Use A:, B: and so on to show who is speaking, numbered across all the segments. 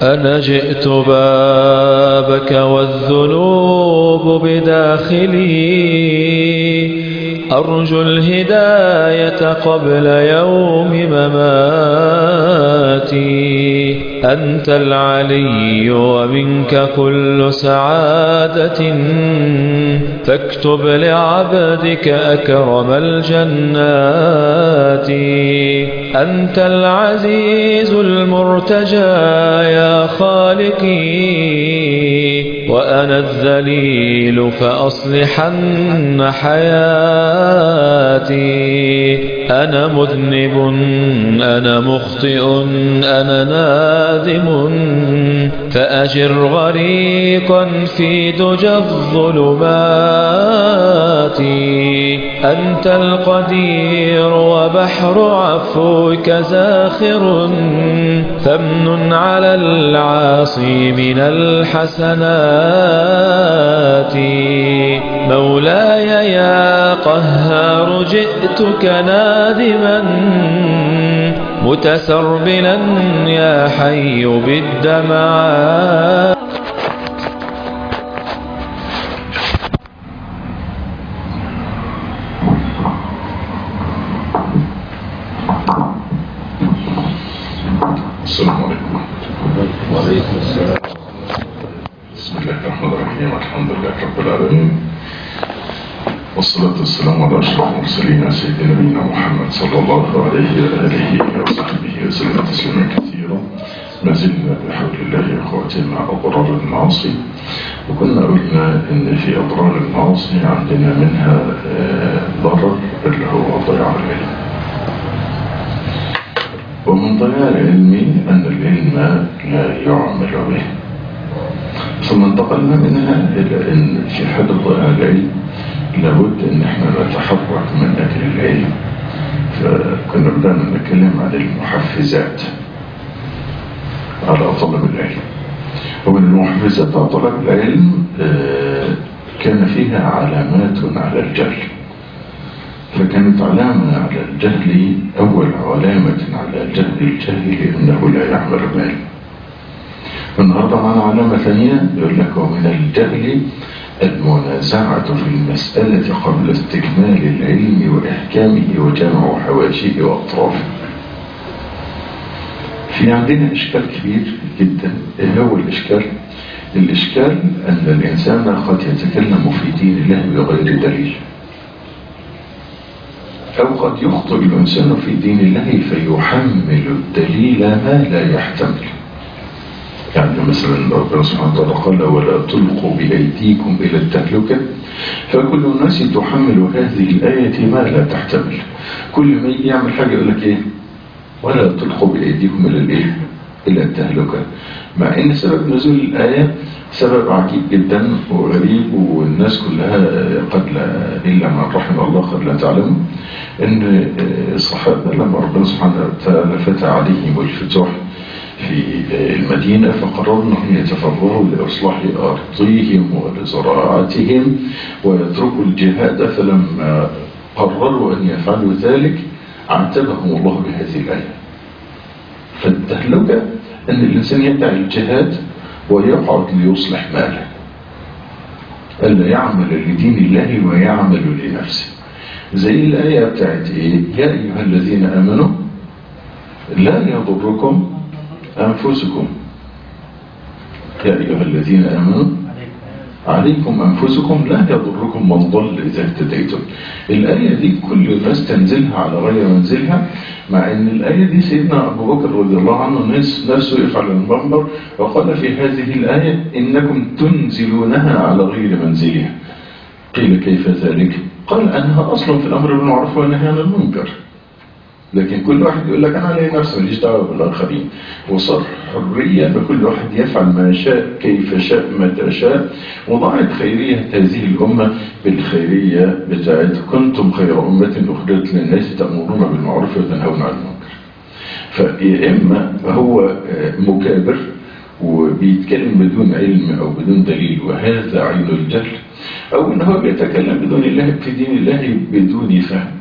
A: أنا جئت بابك والذنوب بداخلي أرجو الهداية قبل يوم مماتي أنت العلي ومنك كل سعادة فاكتب لعبدك أكرم الجنات أنت العزيز المرتجى يا خالقي وأنا الذليل فأصلحن حياتي أنا مذنب أنا مخطئ أنا نادم فأجر غريقا في دجى الظلمات أنت القدير وبحر عفوك زاخر فامن على العاصي من الحسنات مولاي يا قهار جئتك نادما متسربلا يا حي بالدمعات
B: السلام عليكم
A: وعليكم السلام
B: بسم الله الرحمن الرحيم الحمد لله رب العالمين والصلاة والسلام على أشرف المرسلين سيدنا نبينا محمد صلى الله عليه وآله وصحبه وسلم تسليما كثيرا ما زلنا بحول الله يا اخواتي مع أضرار المعاصي وكنا قلنا إن في أضرار المعاصي عندنا منها آه، ضرر اللي هو ضياع العلم ومن ضياع العلم أن العلم لا يعمل به ثم انتقلنا منها إلى أن في حد ضياع العلم لابد أن احنا نتحرك من أجل العلم فكنا بدأنا نتكلم عن المحفزات على طلب العلم ومن المحفزات على طلب العلم آه، كان فيها علامات على الجهل فكانت علامة على الجهل أول علامة على الجهل الجاهل أنه لا يعمل بالعلم النهاردة معنا علامة ثانية يقول لك ومن الجهل المنازعة في المسألة قبل استكمال العلم وإحكامه وجمع حواشيه وأطرافه في عندنا إشكال كبير جدا إيه هو الإشكال؟ الإشكال أن الإنسان قد يتكلم في دين الله بغير دليل أو قد يخطئ الإنسان في دين الله فيحمل الدليل ما لا يحتمل يعني مثلا ربنا سبحانه وتعالى قال ولا تلقوا بأيديكم إلى التهلكة فكل الناس تحمل هذه الآية ما لا تحتمل كل ما يجي يعمل حاجة يقول لك إيه ولا تلقوا بأيديكم إلى الإيه إلى التهلكة مع إن سبب نزول الآية سبب عجيب جدا وغريب والناس كلها قد لا إلا من رحم الله قد لا تعلم إن الصحابة لما ربنا سبحانه وتعالى فتح عليهم الفتوح في المدينة فقرروا أنهم يتفرغوا لإصلاح أرضيهم ولزراعتهم ويتركوا الجهاد فلما قرروا أن يفعلوا ذلك عاتبهم الله بهذه الآية فالتهلكة أن الإنسان يدعي الجهاد ويقعد ليصلح ماله ألا يعمل لدين الله ويعمل لنفسه زي الآية بتاعت إيه يا أيها الذين آمنوا لا يضركم أنفسكم يا أيها الذين آمنوا عليكم أنفسكم لا يضركم من ضل إذا اهتديتم الآية دي كل الناس تنزلها على غير منزلها مع أن الآية دي سيدنا أبو بكر رضي الله عنه نفسه يفعل المنبر وقال في هذه الآية إنكم تنزلونها على غير منزلها قيل كيف ذلك قال أنها أصلا في الأمر بالمعروف والنهي عن المنكر لكن كل واحد يقول لك أنا علي نفسي ماليش دعوة بالآخرين وصار حرية لكل واحد يفعل ما شاء كيف شاء متى شاء وضعت خيرية هذه الأمة بالخيرية بتاعت كنتم خير أمة أخرجت للناس تأمرون بالمعروف وتنهون عن المنكر فيا إما هو مكابر وبيتكلم بدون علم أو بدون دليل وهذا عين الجهل أو إن هو بيتكلم بدون الله في دين الله بدون فهم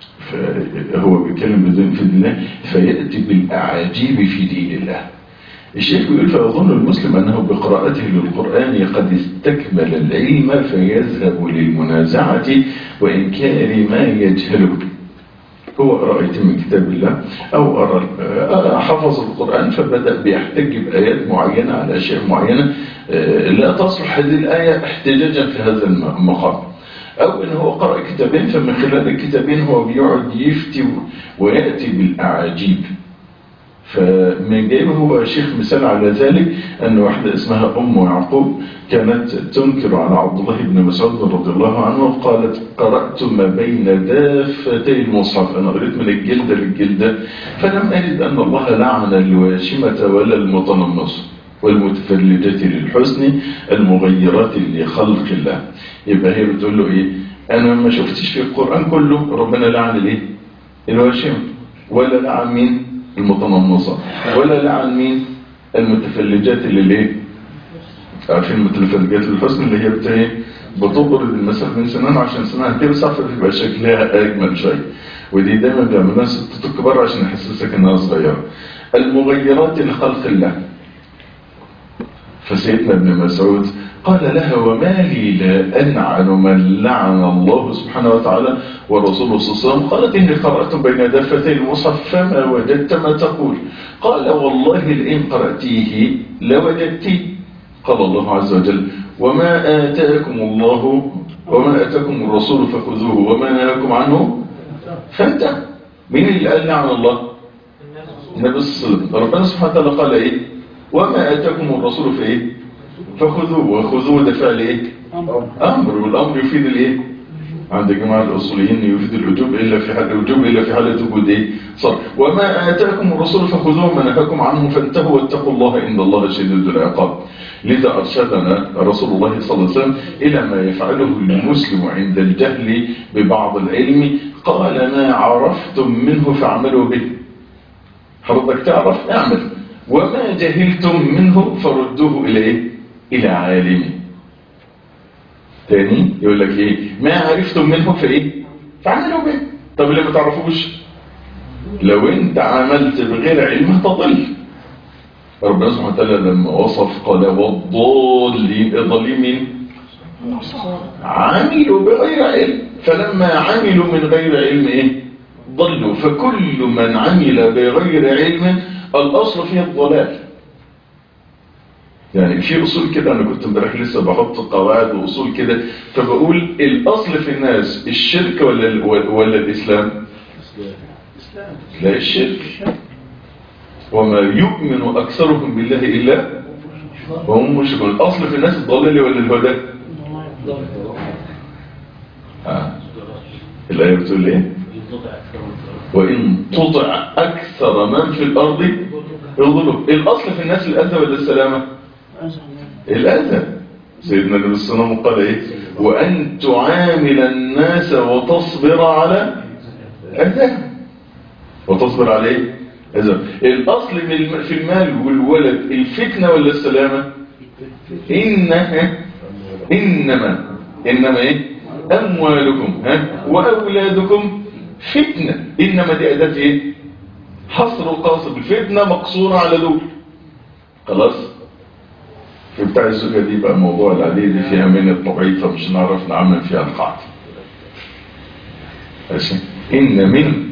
B: فهو بيتكلم بدون في دين الله فيأتي بالأعاجيب في دين الله الشيخ بيقول فيظن المسلم أنه بقراءته للقرآن قد استكمل العلم فيذهب للمنازعة وإنكار ما يجهله هو رأيت من كتاب الله أو أرى حفظ القرآن فبدأ بيحتج بآيات معينة على أشياء معينة لا تصلح هذه الآية احتجاجا في هذا المقام أو إن هو قرأ كتابين فمن خلال الكتابين هو بيقعد يفتي ويأتي بالأعاجيب فمن جايبه هو شيخ مثال على ذلك أن واحدة اسمها أم يعقوب كانت تنكر على عبد الله بن مسعود رضي الله عنه قالت قرأت ما بين دافتي المصحف أنا قريت من الجلدة للجلدة فلم أجد أن الله لعن الواشمة ولا المتنمص والمتفلجة للحسن المغيرات لخلق الله يبقى هي بتقول له إيه أنا ما شفتش في القرآن كله ربنا لعن الإيه الواشمة ولا لعن مين المتنمصة ولا لعن مين المتفلجات اللي ليه عارفين المتفلجات للحسن اللي هي بتاعي بتبرد المسافة من سنان عشان سنانها توسع فبيبقى شكلها أجمل شوية ودي دايما بيعملوها ستات الكبار عشان يحسسك انها صغيرة المغيرات لخلق الله فسيدنا ابن مسعود قال لها وما لي لا أنعن من لعن الله سبحانه وتعالى ورسوله صلى الله عليه وسلم قالت إني قرأت بين دفتي المصحف فما وجدت ما تقول قال والله لئن قرأتيه لوجدتيه قال الله عز وجل وما آتاكم الله وما آتاكم الرسول فخذوه وما نهاكم عنه فانتهوا مين اللي قال لعن الله النبي صلى الله عليه وسلم ربنا سبحانه وتعالى قال ايه وما آتاكم الرسول في ايه فخذوه وخذوه ده فعل ايه امر والامر يفيد الايه عند جماعة الاصوليين يفيد الوجوب الا في حال الوجوب الا في حالة وجود ايه صار وما آتاكم الرسول فخذوه ما نهاكم عنه فانتهوا واتقوا الله ان الله شديد العقاب لذا ارشدنا رسول الله صلى الله عليه وسلم الى ما يفعله المسلم عند الجهل ببعض العلم قال ما عرفتم منه فاعملوا به حضرتك تعرف اعمل وما جهلتم منه فردوه الى ايه الى عالمه تاني يقول لك ايه ما عرفتم منه فايه فاعملوا به طب اللي ما تعرفوش لو انت عملت بغير علم تضل ربنا سبحانه وتعالى لما وصف قال والضالين الضالين مين عملوا بغير علم فلما عملوا من غير علم ايه ضلوا فكل من عمل بغير علم الأصل فيه الضلال يعني في أصول كده أنا كنت امبارح لسه بحط قواعد وأصول كده فبقول الأصل في الناس الشرك ولا ولا الإسلام لا الشرك وما يؤمن أكثرهم بالله إلا وهم مشركون الأصل في الناس الضلال ولا الهدى آه. الآية بتقول إيه وإن تطع أكثر من في الأرض يضلوا الأصل في الناس الأذى ولا السلامة الأذى سيدنا النبي صلى الله عليه وسلم قال إيه وأن تعامل الناس وتصبر على أذى وتصبر عليه إذا الأصل في المال والولد الفتنة ولا السلامة إنها إنما إنما إيه أموالكم ها وأولادكم فتنة إنما دي أداة إيه حصر وقاصر الفتنة مقصورة على دول خلاص في بتاع الزوجة دي بقى موضوع العديد فيها من الطبيعي فمش نعرف نعمل فيها القاعدة ماشي إن من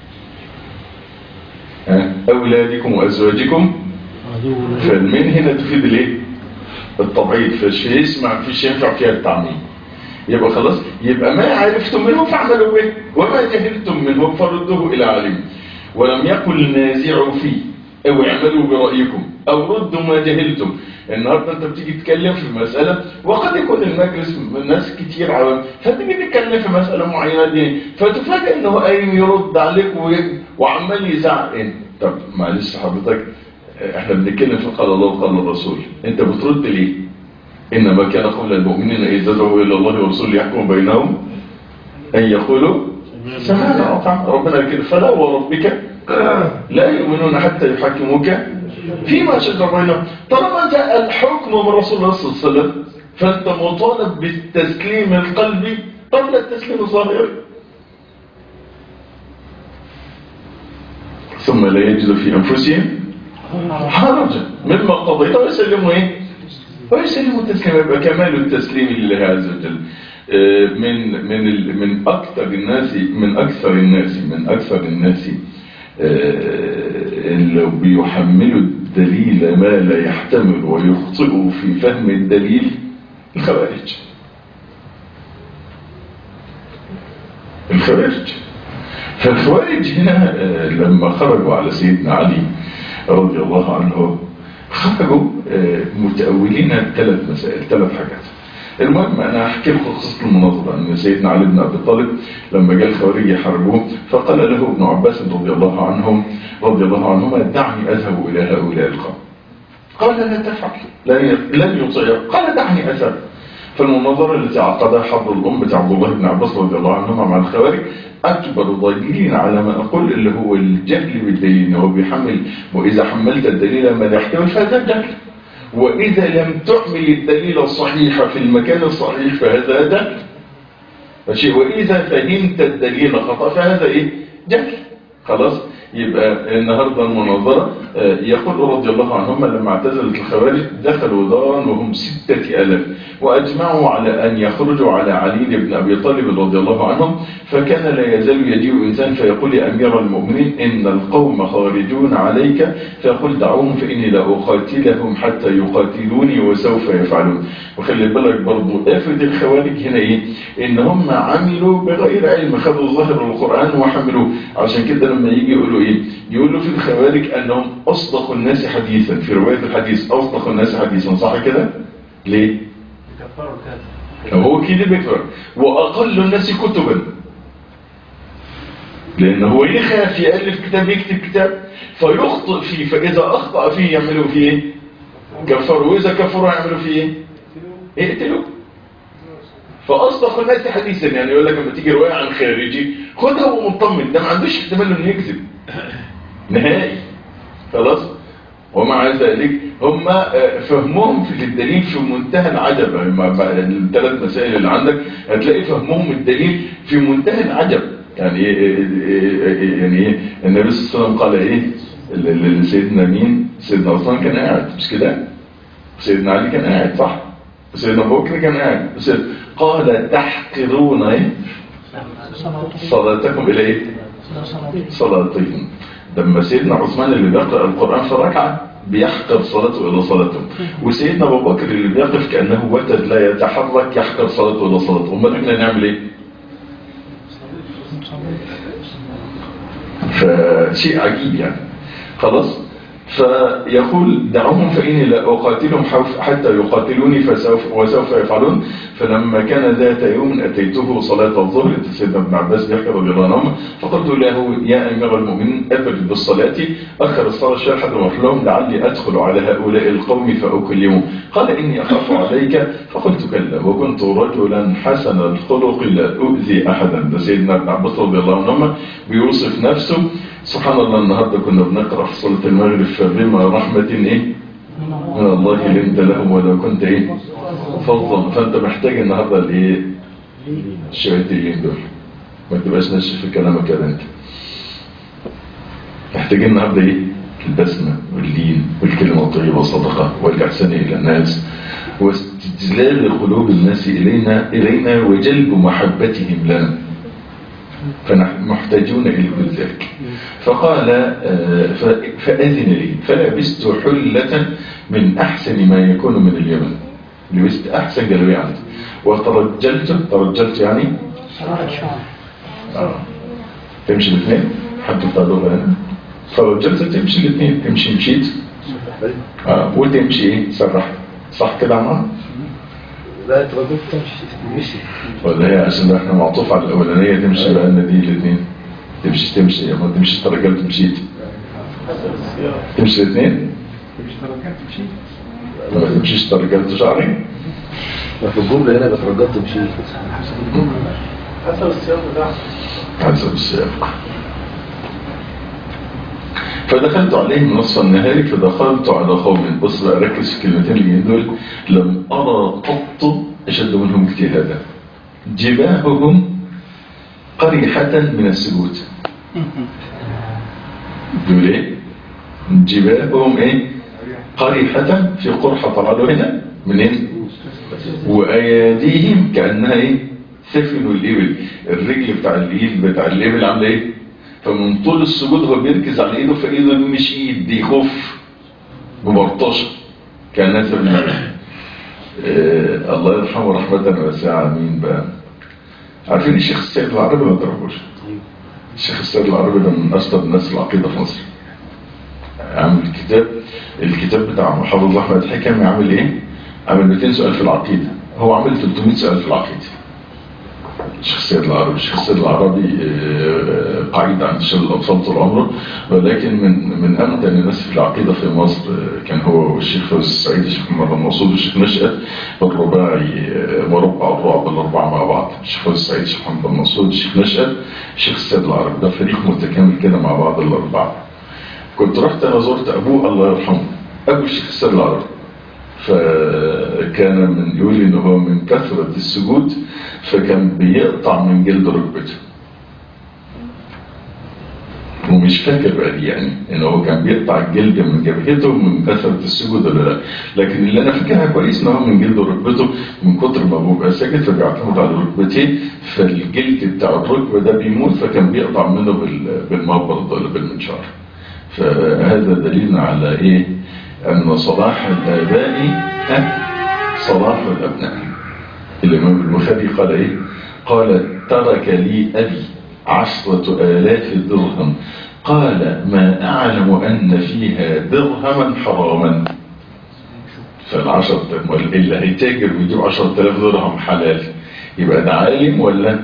B: أولادكم وأزواجكم فالمن هنا تفيد الايه التبعيض فش يسمع فيش ينفع فيها التعميم يبقى خلاص يبقى ما عرفتم منه فاعملوا به وما جهلتم منه فردوه إلى علم ولم يقل نازعوا فيه او اعملوا برأيكم او ردوا ما جهلتم النهاردة انت بتيجي تتكلم في مسألة وقد يكون المجلس ناس كتير عوام فتيجي تتكلم في مسألة معينة دي فتفاجئ انه قايم يرد عليك وعمال يزعق انت طب معلش حضرتك احنا بنتكلم في قال الله وقال الرسول انت بترد ليه انما كان قول المؤمنين اذا دعوا الى الله ورسوله يحكم بينهم ان يقولوا سمعنا وطعنا ربنا كده فلا وربك لا يؤمنون حتى يحكموك فيما شجر بينهم طالما جاء الحكم من رسول الله صلى الله عليه وسلم فانت مطالب بالتسليم القلبي قبل التسليم الظاهري ثم لا يجد في أنفسهم حرجا مما قضيت ويسلموا ايه ويسلموا التسليم يبقى كمال التسليم لله عز وجل آه، من من ال- من اكثر الناس من اكثر الناس من اكثر الناس آه، اللي بيحملوا الدليل ما لا يحتمل ويخطئوا في فهم الدليل الخوارج الخوارج فالخوارج هنا آه، لما خرجوا على سيدنا علي رضي الله عنه خرجوا آه، متأولين ثلاث مسائل ثلاث حاجات المهم انا احكي لكم قصه المناظره ان سيدنا علي بن ابي طالب لما جاء الخوارج يحاربوه فقال له ابن عباس رضي الله عنهم رضي الله عنهما دعني اذهب الى هؤلاء القوم قال لا تفعل لن لن يطيع قال دعني اذهب فالمناظرة التي عقدها حبر الأم بتاع عبد الله بن عباس رضي الله عنهما مع الخوارج أكبر ضجيجين على ما أقول اللي هو الجهل بالدليل هو بيحمل وإذا حملت الدليل ما لا يحتمل فهذا جهل وإذا لم تحمل الدليل الصحيح في المكان الصحيح فهذا جهل ماشي وإذا فهمت الدليل خطأ فهذا إيه جهل خلاص يبقى النهاردة المناظرة آه، يقول رضي الله عنهم لما اعتزلت الخوارج دخلوا دارا وهم ستة ألاف وأجمعوا على أن يخرجوا على علي بن أبي طالب رضي الله عنهم فكان لا يزال يجيء إنسان فيقول يا أمير المؤمنين إن القوم خارجون عليك فيقول دعوهم فإني لا أقاتلهم حتى يقاتلوني وسوف يفعلون وخلي بالك برضو آفة الخوارج هنا إيه إن هم عملوا بغير علم خذوا ظاهر القرآن وحملوه عشان كده لما يجي يقولوا إيه يقولوا في الخوارج أنهم أصدق الناس حديثا في رواية الحديث أصدق الناس حديثا صح كده ليه
C: كفروا الكافر
B: هو كده بيكفر وأقل الناس كتبا لأن هو يخاف يألف كتاب يكتب كتاب فيخطئ فيه فإذا أخطأ فيه يعملوا فيه إيه؟ كفروا وإذا كفروا يعملوا فيه إيه؟ يقتلوا فأصدق الناس حديثا يعني يقول لك لما تيجي رواية عن خارجي خدها وهو مطمن ده ما عندوش احتمال انه يكذب نهائي خلاص ومع ذلك هم آه، فهمهم في الدليل في منتهى العجب يعني مع- مع الثلاث مسائل اللي عندك هتلاقي فهمهم الدليل في منتهى العجب يعني إيه- إيه- إيه- يعني ايه النبي صلى الله عليه وسلم قال ايه ل- ل- لسيدنا مين سيدنا عثمان كان قاعد مش كده سيدنا علي كان قاعد صح سيدنا ابو بكر كان قاعد سيد- قال تحقرون ايه صلاتكم الى ايه صلاتهم لما سيدنا عثمان اللي بيقرأ القرآن في ركعة بيحقر صلاته إلى صلاتهم وسيدنا أبو بكر اللي بيقف كأنه وتد لا يتحرك يحقر صلاته إلى صلاته أمال إحنا نعمل إيه؟ فشيء عجيب يعني خلاص فيقول دعوهم فإني لا أقاتلهم حوف- حتى يقاتلوني فسوف وسوف يفعلون فلما كان ذات يوم أتيته صلاة الظهر سيدنا ابن عباس بيحكي رضي الله عنهما فقلت له يا أمير المؤمنين أبرد بالصلاة أخر الصلاة شوية لحد ما أروح لهم لعلي أدخل على هؤلاء القوم فأكلمهم قال إني أخاف عليك فقلت كلا وكنت رجلا حسن الخلق لا أؤذي أحدا ده سيدنا ابن عباس رضي الله عنهما بيوصف نفسه سبحان الله النهارده كنا بنقرأ في صلاة المغرب فبما رحمة إيه من الله لنت لهم ولو كنت إيه فضلا فأنت محتاج النهارده الإيه الشويتين دول ما تبقاش ناشف في كلامك يا بنت محتاجين النهارده ايه البسمه واللين والكلمه الطيبه والصدقه والاحسان الى الناس واستجلاب قلوب الناس الينا الينا وجلب محبتهم لنا فنحن محتاجون الى كل ذلك فقال آه، ف- فاذن لي فلبست حله من احسن ما يكون من اليمن لبست احسن جلبيه عندي وترجلت ترجلت يعني آه. تمشي الاثنين حد بتاع دول هنا فرجلت تمشي الاثنين تمشي مشيت آه. وتمشي ايه سرحت صح كده يا عمار
C: لا تردد تمشي تمشي
B: ولا هي عشان احنا معطوف على الاولانيه تمشي بقى لنا دي الاثنين تمشي تمشي ما تمشي ترجلت مشيت تمشي الاثنين ما تمشيش ترجلت شعري
C: في الجملة هنا بتردد تمشي
D: حسب السياق ده
B: حسب السياق فدخلت عليهم نصف النهار فدخلت على قوم بص بقى ركز في الكلمتين اللي دول لم أرى قط أشد منهم اجتهادا جباههم قريحة من السجود دول ايه؟ جباههم ايه قريحة في قرحة طلعوا هنا منين واياديهم كأنها ايه سفن الابل الرجل بتاع الايد بتاع الابل عامله ايه فمن طول السجود هو بيركز على ايده فايده دي مش ايد دي خف مبرطشه كانها سفن آه الله يرحمه رحمة واسعة مين بقى عارفين الشيخ السيد العربي ولا تعرفوش الشيخ السيد العربي ده من أشطر الناس العقيدة في مصر عامل كتاب الكتاب بتاع محافظ أحمد حكمي عامل إيه؟ عامل 200 سؤال في العقيدة هو عامل 300 سؤال في العقيدة الشيخ السيد العربي الشيخ السيد العربي آه، قاعد عند شل الأطفال طول عمره ولكن من من أمتن الناس في العقيدة في مصر آه، كان هو والشيخ فوز السعيد الشيخ محمد المنصور والشيخ نشأت الرباعي آه، مربع الرعب الأربعة مع بعض الشيخ فوز السعيد الشيخ محمد المنصور الشيخ نشأت الشيخ السيد العربي ده فريق متكامل كده مع بعض الأربعة كنت رحت أنا زرت أبوه الله يرحمه أبو الشيخ السيد العربي فكان من يقول لي ان هو من كثرة السجود فكان بيقطع من جلد ركبته ومش فاكر بقى دي يعني ان هو كان بيقطع الجلد من جبهته من كثرة السجود ولا لا لكن اللي انا فاكرها كويس ان هو من جلد ركبته من كتر ما بيبقى ساكت فبيعتمد على ركبتيه فالجلد بتاع الركبه ده بيموت فكان بيقطع منه بال- بالمبرد ولا بالمنشار فهذا دليل على ايه ان صلاح الاباء ها صلاح الابناء الامام البخاري قال ايه قال ترك لي ابي عشرة آلاف درهم قال ما أعلم أن فيها درهما حراما فالعشر اللي هيتاجر ويجيب عشرة آلاف درهم حلال يبقى ده عالم ولا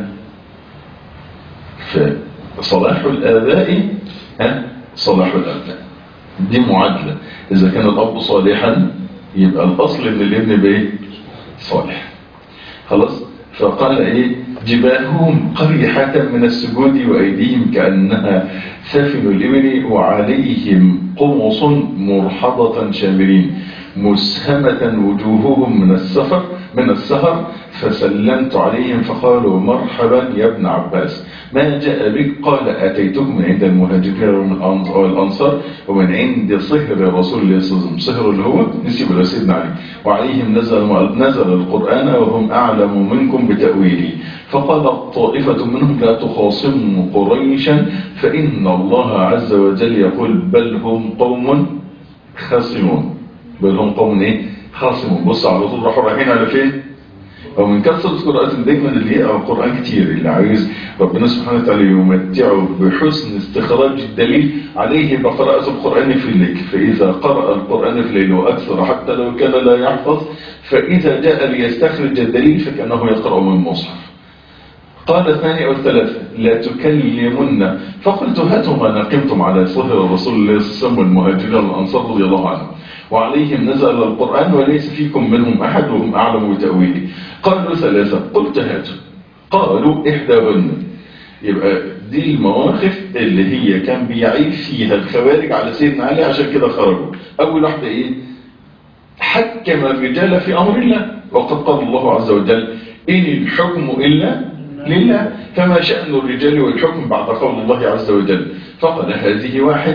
B: فصلاح الآباء ها صلاح الأبناء دي معادلة إذا كان الأب صالحا يبقى الأصل إن الابن بإيه صالح خلاص فقال إيه جباههم قريحة من السجود وأيديهم كأنها سفن الإبل وعليهم قمص مرحضة شامرين مسهمة وجوههم من السفر من السهر فسلمت عليهم فقالوا مرحبا يا ابن عباس ما جاء بك قال أتيتكم من عند المهاجرين والأنصار ومن عند صهر رسول الله صلى الله عليه وسلم صهر اللي هو نسيب إلى سيدنا علي وعليهم نزل, نزل القرآن وهم أعلم منكم بتأويله فقال طائفة منهم لا تخاصموا قريشا فإن الله عز وجل يقول بل هم قوم خاصمون بل هم قوم ايه خاصمون بص على طول راحوا رايحين على فين ومن كثرة قراءة دايما اللي يقرأ القرآن كتير اللي عايز ربنا سبحانه وتعالى يمتعه بحسن استخراج الدليل عليه بقراءة القرآن في الليل فإذا قرأ القرآن في الليل وأكثر حتى لو كان لا يحفظ فإذا جاء ليستخرج الدليل فكأنه يقرأ من المصحف قال الثاني أو الثلاثة لا تكلمن فقلت هاتوا ما نقمتم على صهر رسول الله صلى الله عليه وسلم والمهاجرين والأنصار رضي الله عنهم وعليهم نزل القرآن وليس فيكم منهم أحد وهم أعلم بتأويله قالوا ثلاثة قلت هاتوا قالوا إحداهن يبقى دي المواقف اللي هي كان بيعيب فيها الخوارج على سيدنا علي عشان كده خرجوا أول واحدة إيه حكم الرجال في أمر الله وقد قال الله عز وجل إن الحكم إلا لله فما شأن الرجال والحكم بعد قول الله عز وجل فقال هذه واحد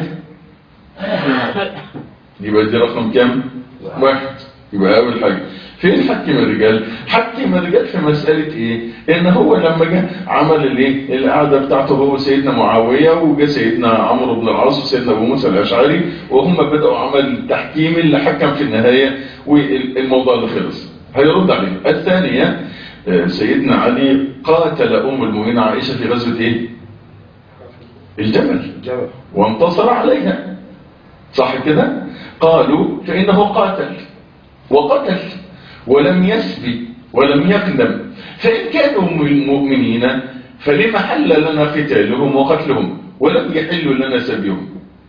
B: يبقى دي رقم كام واحد يبقى أول حاجة فين حكم الرجال حكم الرجال في مسألة ايه ان هو لما جه عمل الايه القعدة بتاعته هو سيدنا معاوية وجه سيدنا عمرو بن العاص وسيدنا ابو موسى الاشعري وهم بدأوا عمل التحكيم اللي حكم في النهاية والموضوع اللي خلص هيرد عليه الثانية سيدنا علي قاتل ام المؤمنين عائشة في غزوة ايه الجمل
C: جمل
B: وانتصر عليها صح كده قالوا فإنه قاتل وقتل ولم يسبي ولم يقدم فإن كانوا من المؤمنين فلما حل لنا قتالهم وقتلهم ولم يحل لنا سبيهم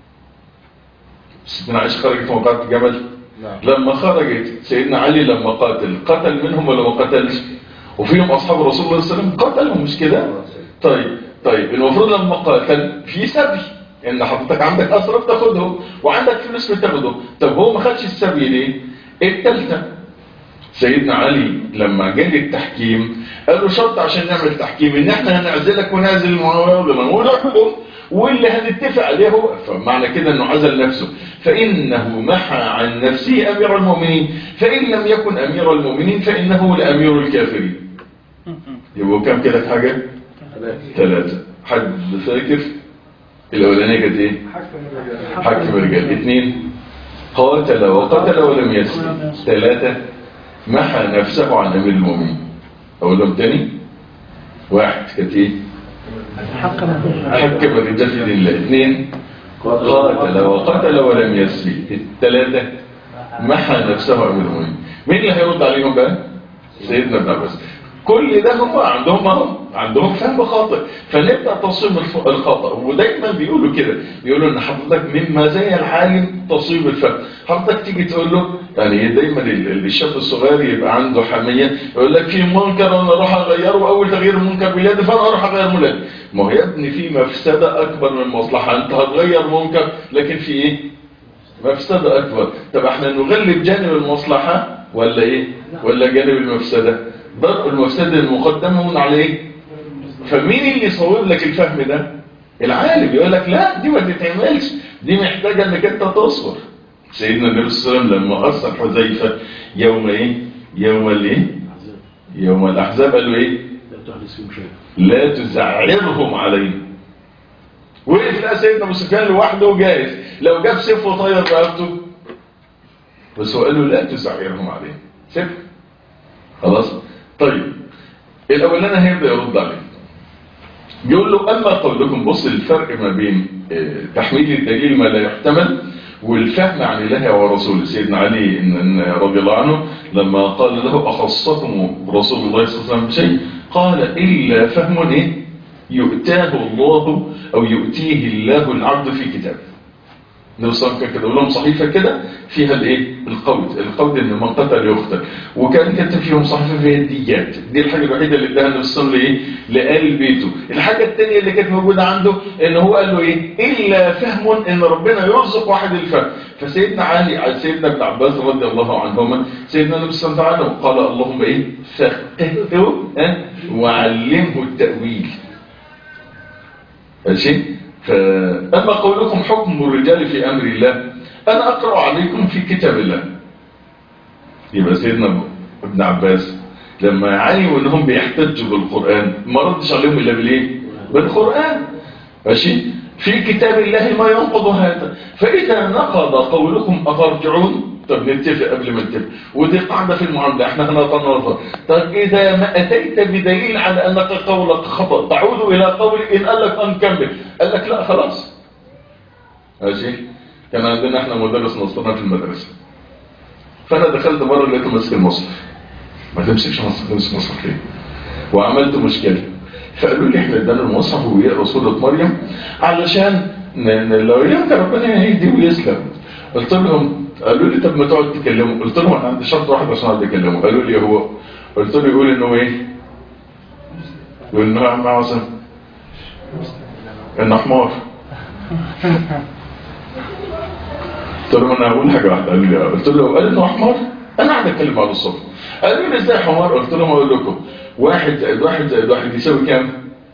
B: سيدنا عائشة خرجت موقعة الجمل
C: نعم
B: لما خرجت سيدنا علي لما قاتل قتل منهم ولا ما قتلش وفيهم أصحاب رسول الله صلى الله عليه وسلم قتلهم مش كده طيب طيب المفروض لما قاتل في سبي ان حضرتك عندك أسرى بتاخدهم وعندك فلوس بتاخدهم طب هو ما خدش السبي ليه التالتة سيدنا علي لما جه التحكيم قال له شرط عشان نعمل تحكيم ان احنا هنعزلك ونعزل المعاويه ونحكم واللي هنتفق عليه هو فمعنى كده انه عزل نفسه فانه محى عن نفسه امير المؤمنين فان لم يكن امير المؤمنين فانه لامير الكافرين يبقوا كم كده حاجه ثلاثه حد فاكر الاولانيه كانت ايه حكم الرجال اثنين قاتل وقتل ولم يسلم ثلاثة محى نفسه عن أمير المؤمنين أقول لهم تاني واحد كانت ايه
D: حكم
B: حكم الرجال في دين الله اثنين قاتل وقتل ولم يسلم الثلاثة محى نفسه عن أمير المؤمنين مين اللي هيرد عليهم بقى سيدنا ابن عباس كل ده هم عندهم هم عندهم فهم خاطئ فنبدا تصويب الف- الخطا ودايما بيقولوا كده بيقولوا ان حضرتك من مزايا العالم تصويب الفهم حضرتك تيجي تقول له يعني دايما ال- ال- الشاب الصغير يبقى عنده حميه يقول لك في منكر انا اروح اغيره واول تغيير المنكر بلادي فانا اروح اغير مولادي ما هو يا ابني في مفسده اكبر من مصلحه انت هتغير منكر لكن في ايه مفسدة أكبر طب احنا نغلب جانب المصلحة ولا ايه ولا جانب المفسدة ضرب المفسدة المقدمة على ايه فمين اللي يصوب لك الفهم ده العالم يقول لك لا دي ما تتعملش دي محتاجة انك انت تصبر سيدنا النبي صلى الله عليه وسلم لما أرسل حذيفة يوم ايه يوم الايه يوم الأحزاب قال له ايه
C: لا تحدث فيهم شيء
B: لا تزعرهم علينا وقف لقى سيدنا ابو سفيان لوحده جاهز لو جاب سيف وطير رقبته بس هو قال له لا تزعرهم علينا سيف خلاص طيب الاولاني هيبدا يرد عليه يقول له اما قولكم بص الفرق ما بين آه، تحميل الدليل ما لا يحتمل والفهم عن الله ورسوله سيدنا علي إن إن رضي الله عنه لما قال له أخصكم رسول الله صلى الله عليه وسلم بشيء قال إلا فهم إيه يؤتاه الله أو يؤتيه الله العبد في كتابه النبي صلى الله عليه وسلم كان كده لهم صحيفة كده فيها الايه القود القود ان من قتل يقتل وكان كاتب فيهم صحيفة فيها الديات دي الحاجة الوحيدة اللي اداها النبي صلى الله عليه وسلم لايه لآل بيته الحاجة الثانية اللي كانت موجودة عنده ان هو قال له ايه الا فهم ان ربنا يرزق واحد الفهم فسيدنا علي على سيدنا ابن عباس رضي الله عنهما سيدنا النبي صلى الله عليه وسلم قال اللهم ايه فقهه ها، وعلمه التأويل ماشي فأما قولكم حكم الرجال في أمر الله أنا أقرأ عليكم في كتاب الله يبقى سيدنا ابن عباس لما علموا أنهم بيحتجوا بالقرآن ما ردش عليهم إلا بالإيه؟ بالقرآن ماشي في كتاب الله ما ينقض هذا فإذا نقض قولكم أترجعون طب نتفق قبل ما نتفق ودي قاعدة في المعاملة احنا هنتناظر طب إذا ما أتيت بدليل على أنك قولك خطأ تعود إلى قول إن قال لك أنكمل قال لك لا خلاص ماشي كان عندنا احنا مدرس نصرنا في المدرسة فأنا دخلت مرة لقيته ماسك المصحف ما تمسكش مصحف تمسك مصحف ليه وعملت مشكلة فقالوا لي احنا ادانا المصحف ويقرا سورة مريم علشان ن- ن- لو يمكن ربنا يهدي ويسلم قلت لهم قالوا لي طب ما تقعد تكلموا قلت لهم انا عندي شرط واحد عشان اقعد اكلمه قالوا لي هو قلت له يقول انه ايه يقول انه يا عم عاصم انه حمار قلت لهم انا هقول حاجه واحده قالوا لي آه. قلت له قال انه حمار انا قاعد اتكلم على الصبح قالوا لي ازاي حمار قلت لهم اقول لكم واحد زائد واحد زائد واحد يساوي كام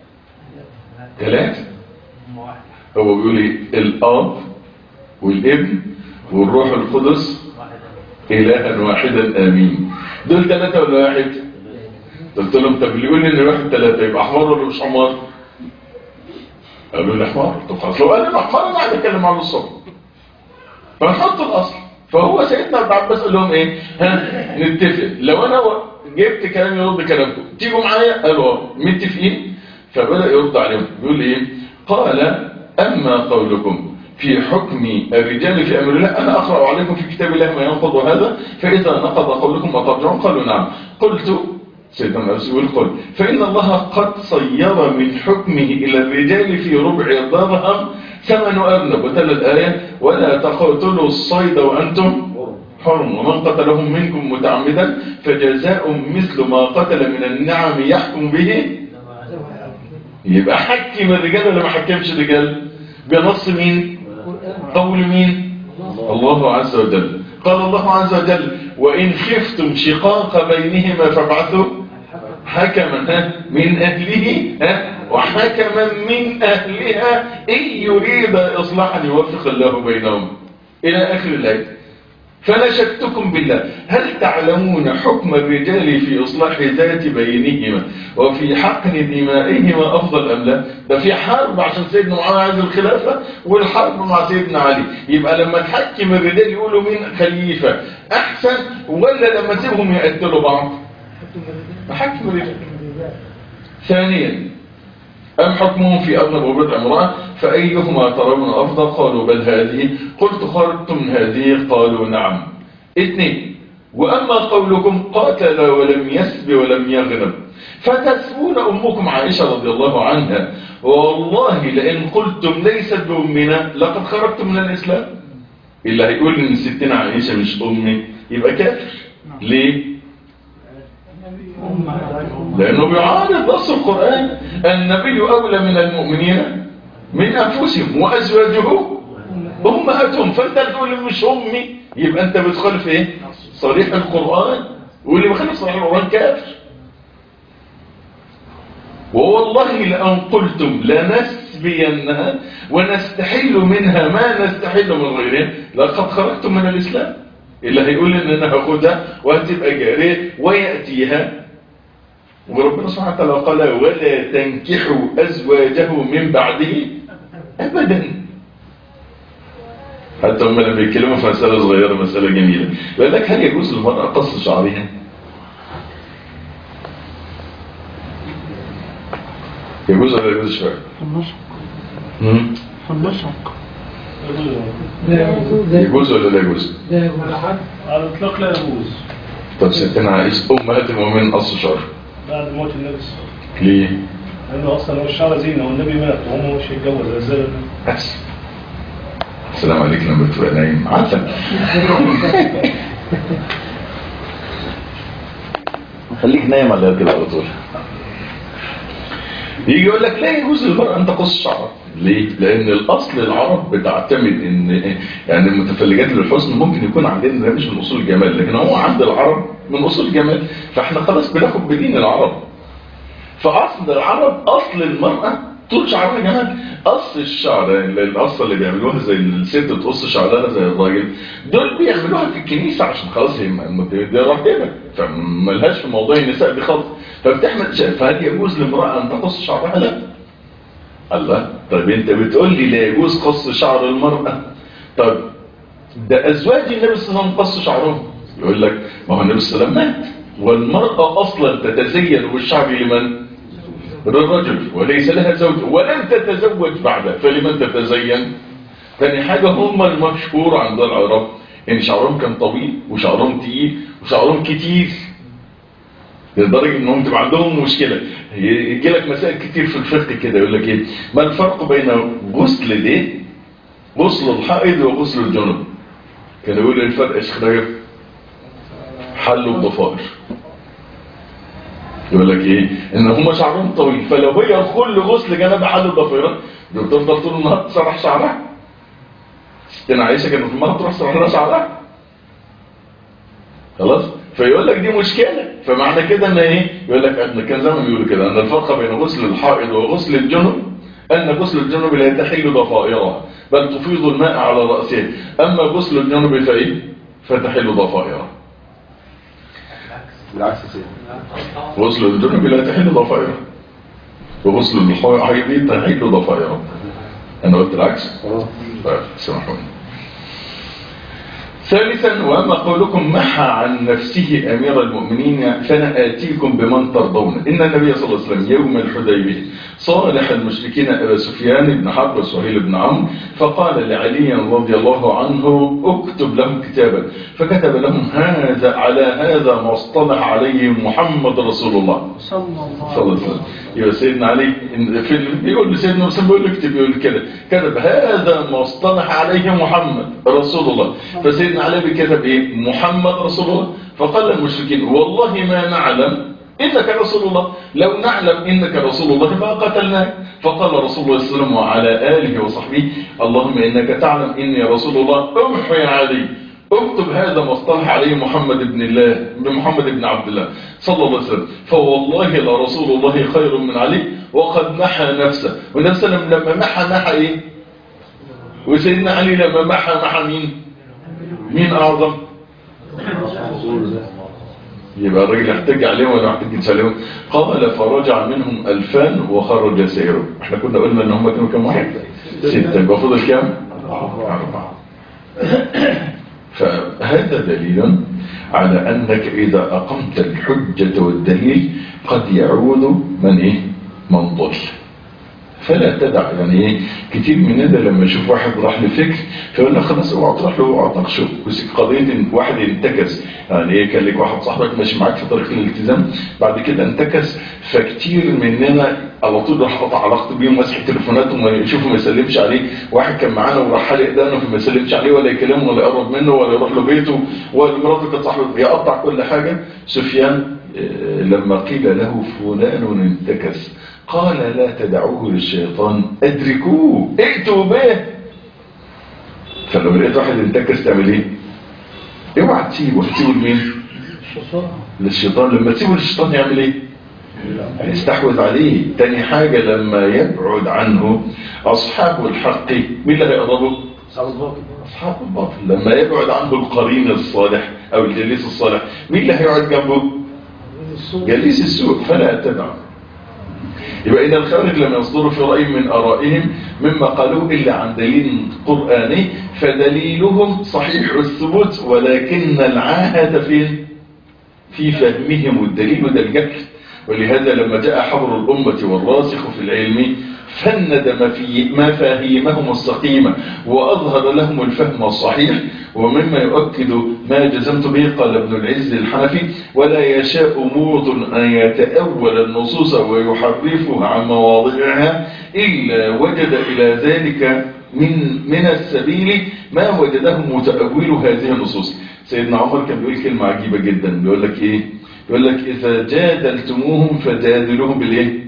B: ثلاثة هو بيقول ايه الاب والابن والروح القدس الها واحدا امين دول ثلاثة ولا واحد قلت لهم طب اللي يقول لي ان الواحد ثلاثة يبقى حمار ولا مش حمار قالوا لي حمار طب خلاص لو قال لي حمار انا قاعد اتكلم على الصبح فنحط الاصل فهو سيدنا ابن عباس قال لهم ايه ها نتفق لو انا و- جبت كلام يرد كلامكم تيجوا معايا قالوا اه متفقين فبدا يرد عليهم يقول ايه قال اما قولكم في حكم الرجال في امر الله انا اقرا عليكم في كتاب الله ما ينقض هذا فاذا نقض قولكم اترجعون قالوا نعم قلت سيدنا النبي يقول قل فإن الله قد صير من حكمه إلى الرجال في ربع درهم ثمن أرنب وتلا الآية ولا تقتلوا الصيد وأنتم حرم ومن قتلهم منكم متعمدا فجزاء مثل ما قتل من النعم يحكم به يبقى حكم الرجال ولا ما حكمش الرجال بنص مين قول مين الله عز وجل قال الله عز وجل وإن خفتم شقاق بينهما فابعثوا حكما ها من أهله ها وحكما من أهلها إن يريد إصلاحا يوفق الله بينهم إلى آخر الآية فنشدتكم بالله هل تعلمون حكم الرجال في إصلاح ذات بينهما وفي حقن دمائهما أفضل أم لا ده في حرب عشان سيدنا معاوية عايز الخلافة والحرب مع سيدنا علي يبقى لما تحكم الرجال يقولوا مين خليفة أحسن ولا لما تسيبهم يقتلوا بعض حكم الرجال ثانيا أم حكمهم في أغلب وبدع امرأة فأيهما ترون أفضل قالوا بل هذه قلت خرجتم من هذه قالوا نعم اثنين وأما قولكم قاتل ولم يسب ولم يغنم فتسبون أمكم عائشة رضي الله عنها والله لئن قلتم ليست بأمنا لقد خرجتم من الإسلام اللي هيقول إن ستنا عائشة مش أمي يبقى كافر ليه؟ لأنه بيعارض نص القرآن النبي أولى من المؤمنين من أنفسهم وأزواجه أمهاتهم فأنت تقول مش أمي يبقى أنت بتخالف إيه صريح القرآن واللي بخالف صريح القرآن كافر ووالله لأن قلتم لنسبينها ونستحل منها ما نستحل من غيرها لقد خرجتم من الإسلام اللي هيقول إن أنا هاخدها وهتبقى جارية ويأتيها وربنا سبحانه وتعالى قال ولا تنكحوا أزواجه من بعده أبدا حتى هم لما يتكلموا في مسألة صغيرة مسألة جميلة يقول لك هل يجوز للمرأة قص شعرها يجوز ولا يجوز شوية
D: النشق
B: مم؟
D: النشق
B: يجوز ولا لا يجوز
E: على الإطلاق لا يجوز
B: طب ستنا عائشة أمهات المؤمنين قص شعر
E: بعد موت النبي صلى الله عليه وسلم
B: ليه؟
E: لأنه أصلا هو الشعر زينة والنبي مات وهم مش هيتجوز أزال
B: بس السلام عليكم لما بتبقى نايم عسل خليك نايم على كده على طول يجي يقول لك لا يجوز للمرأة أن تقص شعرها ليه؟ لأن الأصل العرب بتعتمد إن يعني المتفلجات للحسن ممكن يكون عندنا ده مش من أصول الجمال لكن هو عند العرب من أصول الجمال فإحنا خلاص بناخد بدين العرب فأصل العرب أصل المرأة طول شعرها جمال قص الشعر القصة اللي بيعملوها زي الست تقص شعرها زي الراجل دول بيعملوها في الكنيسة عشان خلاص هي م- دي راهبة فملهاش في موضوع النساء دي خالص فبتحمل شعر فهل يجوز لامرأة أن تقص شعرها لا الله طيب انت بتقول لي لا يجوز قص شعر المرأة طب ده أزواج النبي صلى الله عليه وسلم قصوا شعرهم يقول لك ما هو النبي صلى الله عليه وسلم مات والمرأة أصلا تتزين بالشعر لمن؟ للرجل وليس لها زوج ولم تتزوج بعد فلمن تتزين ثاني حاجة هم المشهور عند العرب ان شعرهم كان طويل وشعرهم تقيل وشعرهم كتير لدرجة انهم تبقى عندهم مشكلة يجي لك مسائل كتير في الفقه كده يقول لك ايه ما الفرق بين غسل الايه غسل الحائض وغسل الجنب كان يقول ايه الفرق يا شيخ رجب حل الضفائر يقول لك ايه ان هم شعرهم طويل فلو هي كل غسل جنب حل الضفيره دي بتفضل طول النهار تسرح شعرها ستنا عائشه كانت في المره تروح تسرح لها شعرها خلاص فيقول لك دي مشكله فمعنى كده ان ايه يقول لك ان كان زمان بيقولوا كده ان الفرق بين غسل الحائض وغسل الجنب ان غسل الجنب لا تحل ضفائرها بل تفيض الماء على راسها اما غسل الجنب فايه فتحل ضفائرها
C: بالعكس يا سيدي
B: غسل الجنب لا تحل ضفائره وغسل الحيض تحل ضفائره انا قلت العكس
C: اه
B: طيب سامحوني ثالثا واما قولكم محى عن نفسه امير المؤمنين فانا اتيكم بمن ترضون ان النبي صلى الله عليه وسلم يوم الحديبيه صالح المشركين ابا سفيان بن حرب وسهيل بن عمرو فقال لعلي رضي الله عنه اكتب لهم كتابا فكتب لهم هذا على هذا ما اصطلح عليه محمد رسول الله
D: صلى الله
B: صلى الله عليه وسلم يبقى سيدنا علي إن في ال- بيقول لسيدنا مسلم بيقول له اكتب يقول كده كتب هذا ما اصطلح عليه محمد رسول الله فسيدنا علي بكتب ايه محمد رسول الله فقال المشركين والله ما نعلم انك رسول الله لو نعلم انك رسول الله ما قتلناك فقال رسول الله صلى الله عليه وسلم وعلى اله وصحبه اللهم انك تعلم اني رسول الله امحي علي اكتب هذا ما اصطلح عليه محمد بن الله بن محمد بن عبد الله صلى الله عليه وسلم فوالله لرسول الله خير من علي وقد محى نفسه والنبي صلى الله عليه وسلم لما محى محى ايه وسيدنا علي لما محى محى مين مين اعظم يبقى الراجل احتج عليهم ولا ما احتجش عليهم قال فرجع منهم ألفان وخرج سيره احنا كنا قلنا ان هم كانوا كام واحد ستة يبقى فضل كام أربعة فهذا دليل على أنك إذا أقمت الحجة والدليل قد يعود من إيه من ضل فلا تدع يعني ايه كتير مننا لما يشوف واحد راح لفكر فيقول لك خلاص اوعى تروح له اوعى تناقشه بس قضيه ان واحد ينتكس يعني ايه كان لك واحد صاحبك ماشي معاك في طريق الالتزام بعد كده انتكس فكتير مننا على طول راح قطع علاقته بيهم ماسح تليفوناتهم ويشوفه ما يسلمش عليه واحد كان معانا وراح حالق دقنه فما يسلمش عليه ولا يكلمه ولا يقرب منه ولا يروح له بيته ومراته كانت صاحبه يقطع كل حاجه سفيان آه، لما قيل له فلان انتكس قال لا تدعوه للشيطان ادركوه ائتوا به فلو لقيت واحد انتكس تعمل ايه اوعى تسيبه هتسيبه لمين للشيطان لما تسيبه للشيطان يعمل ايه يستحوذ عليه تاني حاجة لما يبعد عنه اصحاب الحق مين اللي هيقربه
C: صعب الباطل
B: اصحاب الباطل لما يبعد عنه القرين الصالح او الجليس الصالح مين اللي هيقعد جنبه جليس السوء فلا تدع يبقى إذا الخارج لم يصدروا في رأي من آرائهم مما قالوه إلا عن دليل قرآني فدليلهم صحيح الثبوت ولكن العاهة فين في فهمهم الدليل ده الجهل ولهذا لما جاء حبر الأمة والراسخ في العلم فند ما في مفاهيمهم السقيمة وأظهر لهم الفهم الصحيح ومما يؤكد ما جزمت به قال ابن العز الحنفي ولا يشاء موط أن يتأول النصوص ويحرفها عن مواضعها إلا وجد إلى ذلك من من السبيل ما وجده متأول هذه النصوص سيدنا عمر كان بيقول كلمة عجيبة جدا بيقول لك إيه يقول لك إذا جادلتموهم فجادلوهم بالإيه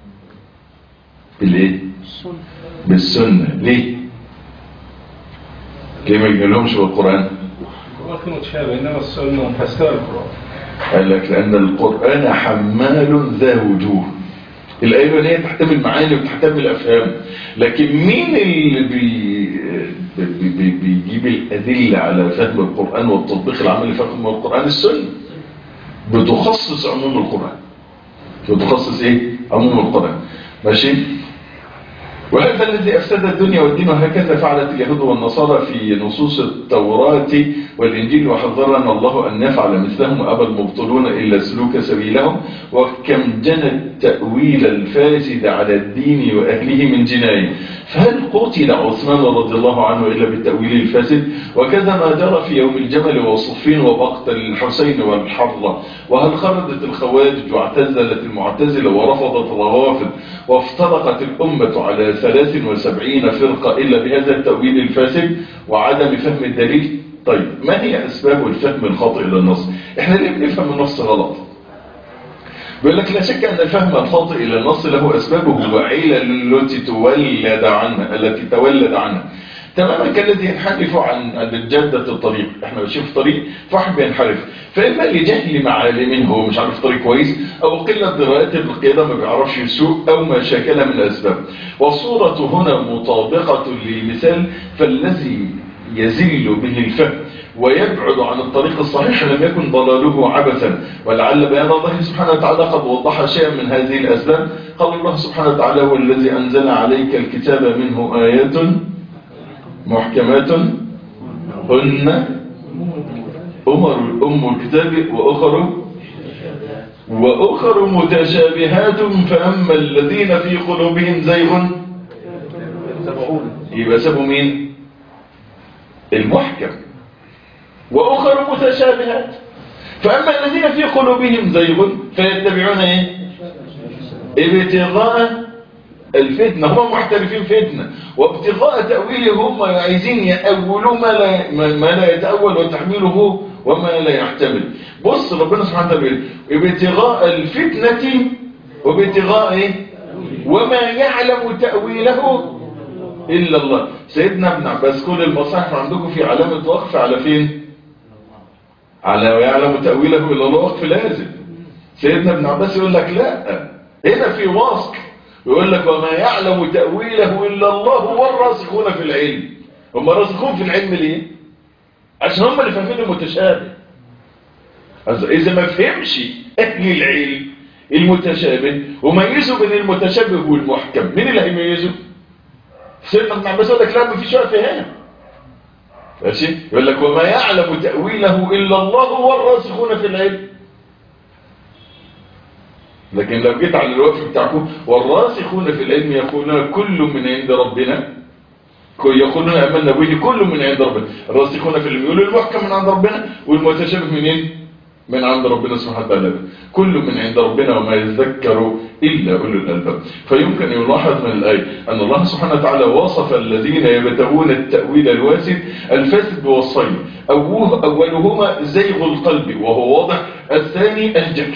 B: بالإيه بالسنة ليه ليه ما يقولهمش بالقرآن
E: القرآن متشابه إنما السنة مفسرة القرآن
B: قال لك لأن القرآن حمال ذا وجوه الآية هي تحتمل معاني وتحتمل أفهام لكن مين اللي بي بي بي بيجيب الأدلة على فهم القرآن والتطبيق العملي لفهم القرآن السنة بتخصص عموم القرآن بتخصص ايه عموم القرآن ماشي وهذا الذي أفسد الدنيا والدين وهكذا فعلت اليهود والنصارى في نصوص التوراة والإنجيل وحذرنا الله أن نفعل مثلهم وأبى المبطلون إلا سلوك سبيلهم وكم جنى التأويل الفاسد على الدين وأهله من جناية فهل قتل عثمان رضي الله عنه إلا بالتأويل الفاسد وكذا ما جرى في يوم الجمل والصفين ومقتل الحسين والحرة وهل خرجت الخوارج واعتزلت المعتزلة ورفضت الروافض وافترقت الأمة على 73 فرقة إلا بهذا التأويل الفاسد وعدم فهم الدليل طيب ما هي أسباب الفهم الخاطئ للنص احنا ليه بنفهم النص غلط بيقول لك لا شك أن الفهم الخاطئ إلى النص له أسبابه وعلل التي تولد عنها التي تولد عنها تماما كالذي ينحرف عن عن الجادة الطريق احنا بنشوف طريق فواحد بينحرف فإما لجهل معالمه هو مش عارف طريق كويس أو قلة دراية بالقيادة ما بيعرفش يسوق أو ما شاكل من الأسباب والصورة هنا مطابقة للمثال فالذي يزل به الفهم ويبعد عن الطريق الصحيح لم يكن ضلاله عبثا ولعل بيان الله سبحانه وتعالى قد وضح شيئا من هذه الأسباب قال الله سبحانه وتعالى هو الذي أنزل عليك الكتاب منه آيات محكمات هن أمر أم الكتاب وأخر وأخر متشابهات فأما الذين في قلوبهم زيغ يبقى سبوا مين المحكم وأخر متشابهات فأما الذين في قلوبهم زيغ فيتبعون ايه ابتغاء الفتنة هم محترفين فتنة وابتغاء تأويله هم عايزين يأولوا ما لا, ما لا يتأول وتحميله وما لا يحتمل بص ربنا سبحانه وتعالى ابتغاء الفتنة وابتغاء ايه وما يعلم تأويله إلا الله سيدنا ابن عباس كل المصاحف عندكم في علامة وقف على فين على ويعلم تأويله إلا الله وقف لازم سيدنا ابن عباس يقول لك لا هنا في وصف يقول لك وما يعلم تأويله إلا الله والراسخون في العلم هم راسخون في العلم ليه عشان هم اللي فاهمين المتشابه إذا ما فهمش أهل العلم المتشابه وميزوا بين المتشابه والمحكم مين اللي هيميزه سيدنا ابن عباس يقول لك لا مفيش وقت فهم ماشي يقول لك وما يعلم تأويله إلا الله والراسخون في العلم لكن لو جيت على الوقف بتاعكم والراسخون في العلم يقولون كل من عند ربنا يقولون أمنا به كل من عند ربنا الراسخون في العلم يقولوا المحكم من عند ربنا والمتشابه منين من عند ربنا سبحانه وتعالى كل من عند ربنا وما يذكر إلا أولو الألباب فيمكن يلاحظ من الآية أن الله سبحانه وتعالى وصف الذين يبتغون التأويل الواسد الفاسد والصيد أوله أولهما زيغ القلب وهو واضح الثاني الجهل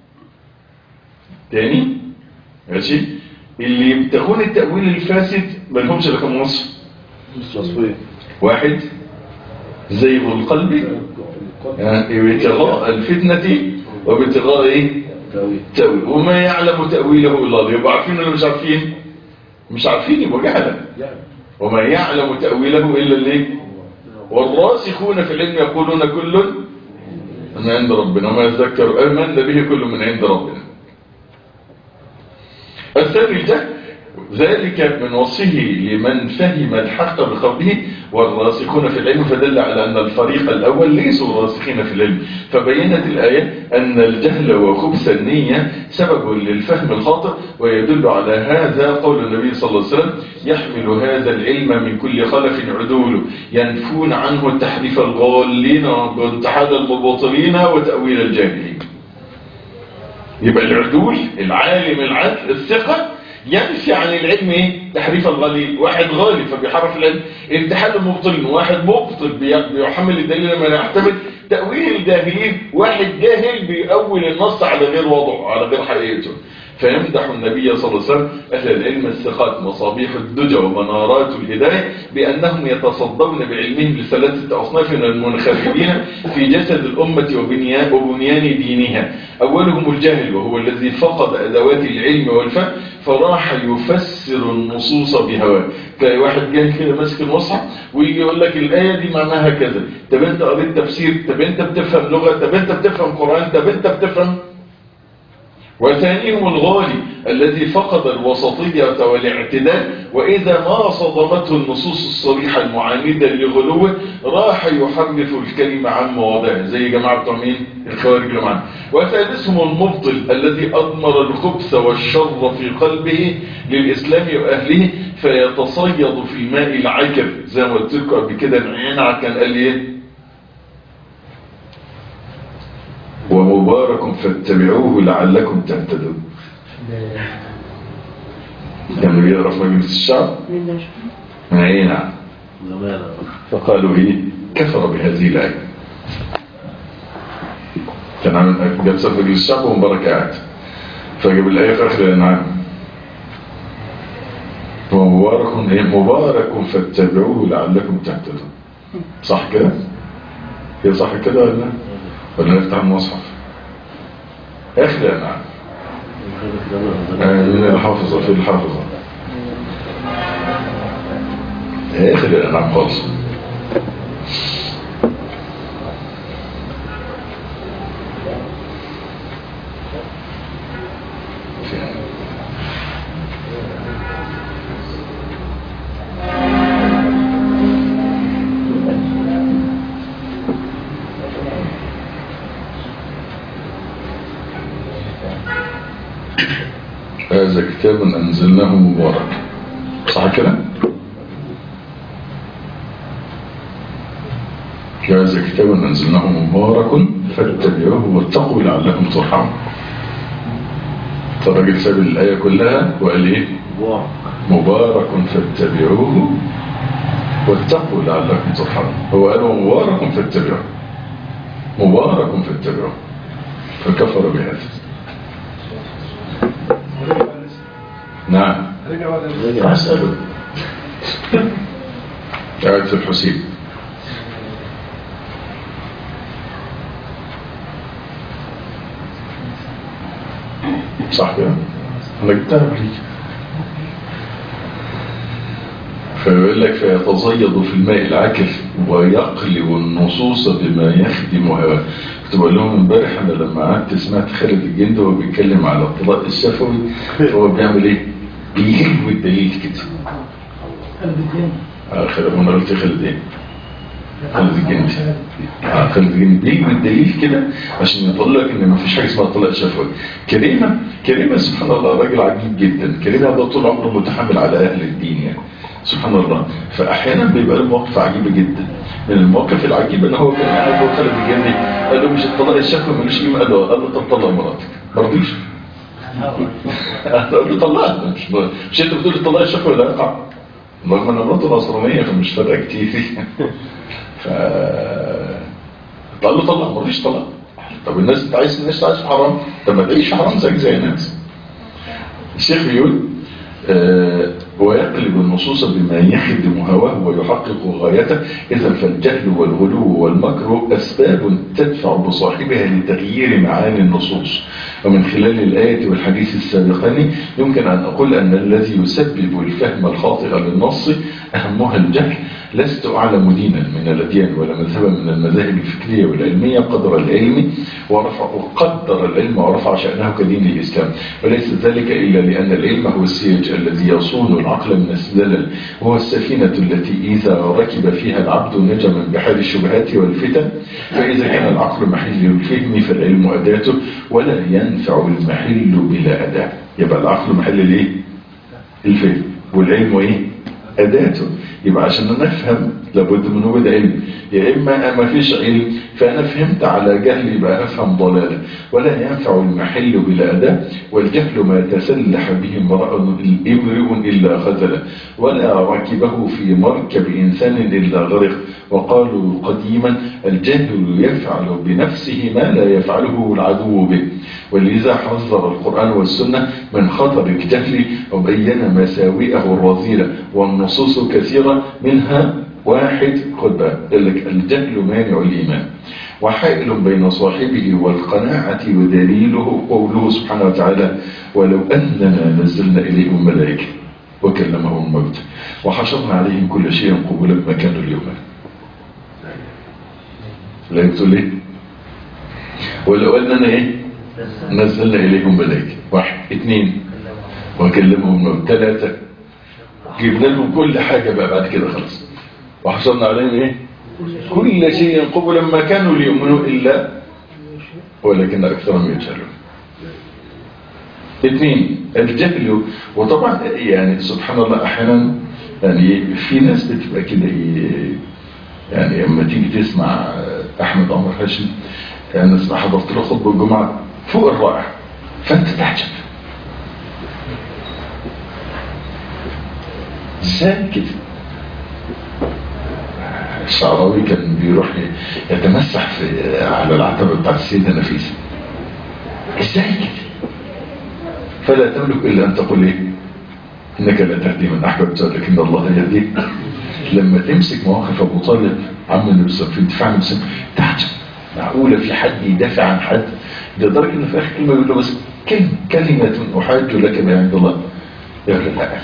B: تاني ماشي اللي يبتغون التأويل الفاسد ما لهمش لكم وصف
C: وصفين
B: واحد زيغ القلب يعني ابتغاء الفتنة وابتغاء ايه
C: تأويل
B: تأويل وما يعلم تأويله إلا الله يبقى عارفين ولا مش عارفين مش عارفين يبقى جهلا
C: يعني
B: وما يعلم تأويله إلا اللي والراسخون في العلم يقولون كل من عند ربنا وما يذكر آمن به كل من عند ربنا الثاني ده ذلك من وصفه لمن فهم الحق بقوله والراسخون في العلم فدل على أن الفريق الأول ليسوا راسخين في العلم فبينت الآية أن الجهل وخبث النية سبب للفهم الخاطئ ويدل على هذا قول النبي صلى الله عليه وسلم يحمل هذا العلم من كل خلف عدول ينفون عنه تحريف الغالين وانتحاد المباطلين وتأويل الجاهلين يبقى العدول العالم العدل الثقة ينفي عن العلم ايه تحريف الغالي واحد غالي فبيحرف العلم امتحان المبطلين واحد مبطل بي- بيحمل الدليل لما يحتمل تأويل الجاهلين واحد جاهل بيأول النص على غير وضعه على غير حقيقته فيمدح النبي صلى الله عليه وسلم أهل العلم الثقات مصابيح الدجى ومنارات الهداية بأنهم يتصدون بعلمهم لثلاثة أصناف من المنخربين في جسد الأمة وبنيان, وبنيان دينها أولهم الجاهل وهو الذي فقد أدوات العلم والفهم فراح يفسر النصوص بهواه تلاقي واحد جاهل كده ماسك المصحف ويجي يقول لك الآية دي معناها كذا طب انت قريت تفسير طب انت بتفهم لغة طب انت بتفهم قرآن طب انت بتفهم وثانيهم الغالي الذي فقد الوسطية والاعتدال وإذا ما صدمته النصوص الصريحة المعاندة لغلوه راح يحرف الكلمة عن مواضعه زي جماعة بتوع مين الخوارج اللي معانا وثالثهم المبطل الذي أضمر الخبث والشر في قلبه للإسلام وأهله فيتصيد في الماء العكر زي ما قلت لكم قبل كده نعينع كان قال لي ايه ومبارك فاتبعوه لعلكم تهتدون كان بيقرا في مجلس الشعب اي نعم
C: زمان
B: فقالوا ايه كفر بهذه الايه كان عامل جلسه في مجلس الشعب ومبارك قاعد فجاب الايه في اخر الانعام ومبارك ايه مبارك فاتبعوه لعلكم تهتدون صح كده هي صح كده ولا لا؟ ولا نفتح المصحف اخر الانعام من الحافظة في الحافظة اخر الانعام خالص هذا كتاب أنزلناه مبارك صح كده؟ هذا كتاب أنزلناه مبارك فاتبعوه واتقوا لعلكم ترحمون فالراجل ساب الآية كلها وقال إيه؟
C: واو
B: مبارك فاتبعوه واتقوا لعلكم ترحمون هو قال مبارك فاتبعوه مبارك فاتبعوه فكفر بهذا نعم
E: رجع ولا لسه؟
B: أسأله قاعد في الحسين صح كده انا جبتها قبل فيقول لك فيتزيض في الماء العكر ويقلب النصوص بما يخدم هواه كنت بقول لهم امبارح انا لما قعدت سمعت خالد الجندي وهو بيتكلم على الطلاق الشفوي هو بيعمل ايه؟ بيهلو الدليل كده آه، خالد انا قلت خالد ايه؟ خالد الجندي آه، خالد الجندي بيجي بالدليل كده عشان يطلع لك ان مفيش حاجه اسمها طلاق شفوي كريمه كريمه سبحان الله راجل عجيب جدا كريمه ده طول عمره متحمل على اهل الدين يعني سبحان الله فاحيانا بيبقى له مواقف عجيبه جدا من المواقف العجيبه ان هو كان قاعد هو خالد الجندي قال له مش الطلاق الشفوي ملوش قيمه قال له قال له طب طلق مراتك ما رضيش قال له طلقها مش مش انت بتقول الطلاق الشفوي لا يقع رغم ان مراته نصرانيه فمش فارقه كتير ف قال له طلق ما رضيش طلق طب الناس انت عايز الناس تعيش في حرام طب ما تعيش في حرام زيك زي الناس الشيخ بيقول آه، ويقلب النصوص بما يخدم هواه ويحقق غايته إذا فالجهل والغلو والمكر أسباب تدفع بصاحبها لتغيير معاني النصوص ومن خلال الآية والحديث السابقين يمكن أن أقول أن الذي يسبب الفهم الخاطئ للنص أهمها الجهل لست أعلم دينا من الأديان ولا مذهبا من المذاهب الفكرية والعلمية قدر العلم ورفع قدر العلم ورفع شأنه كدين الإسلام وليس ذلك إلا لأن العلم هو السيج الذي يصون العقل من الزلل وهو السفينة التي إذا ركب فيها العبد نجا من بحر الشبهات والفتن فإذا كان العقل محل الفهم فالعلم أداته ولا ينفع المحل بلا أداة يبقى العقل محل الإيه؟ الفهم والعلم إيه؟ أداته يبقى عشان أنا أفهم لابد من وجود علم يا إما ما فيش علم فأنا فهمت على جهل يبقى أفهم ضلالة ولا ينفع المحل بلا أداة والجهل ما تسلح به امرأ امرئ إلا خذله ولا ركبه في مركب إنسان إلا غرق وقالوا قديما الجاهل يفعل بنفسه ما لا يفعله العدو به ولذا حذر القرآن والسنة من خطر الجهل وبين مساوئه الرذيلة والنصوص كثيرة منها واحد خد بالك قال لك الجهل مانع الإيمان وحائل بين صاحبه والقناعة ودليله قوله سبحانه وتعالى ولو أننا نزلنا إليهم ملائكة وكلمهم الموت وحشرنا عليهم كل شيء قبولا ما كانوا اليوم لا يقول ايه ولو أننا ايه نزلنا إليهم ملائكة واحد اثنين وكلمهم الموت ثلاثة جبنا لهم كل حاجة بقى بعد كده خلاص وحصلنا عليهم ايه كل شيء قبلا ما كانوا ليؤمنوا إلا ولكن أكثرهم يجهلون اثنين الجهل وطبعا يعني سبحان الله أحيانا يعني في ناس بتبقى كده إيه، يعني لما تيجي تسمع أحمد عمر هاشم يعني اسمع حضرت له خطبة الجمعة فوق الرائع فأنت تعجب ازاي كده الشعراوي كان بيروح يتمسح في على العتبة بتاع السيدة نفيسة ازاي كده فلا تملك الا ان تقول ايه انك لا تهدي من احببت ولكن الله يهدي لما تمسك مواقف ابو طالب عم النبي صلى الله عليه وسلم في دفاع عن النبي تعجب معقولة في حد يدافع عن حد لدرجة ان في اخر كلمة يقول له بس كلمة كلمة احاج لك بها عند الله يقول له لا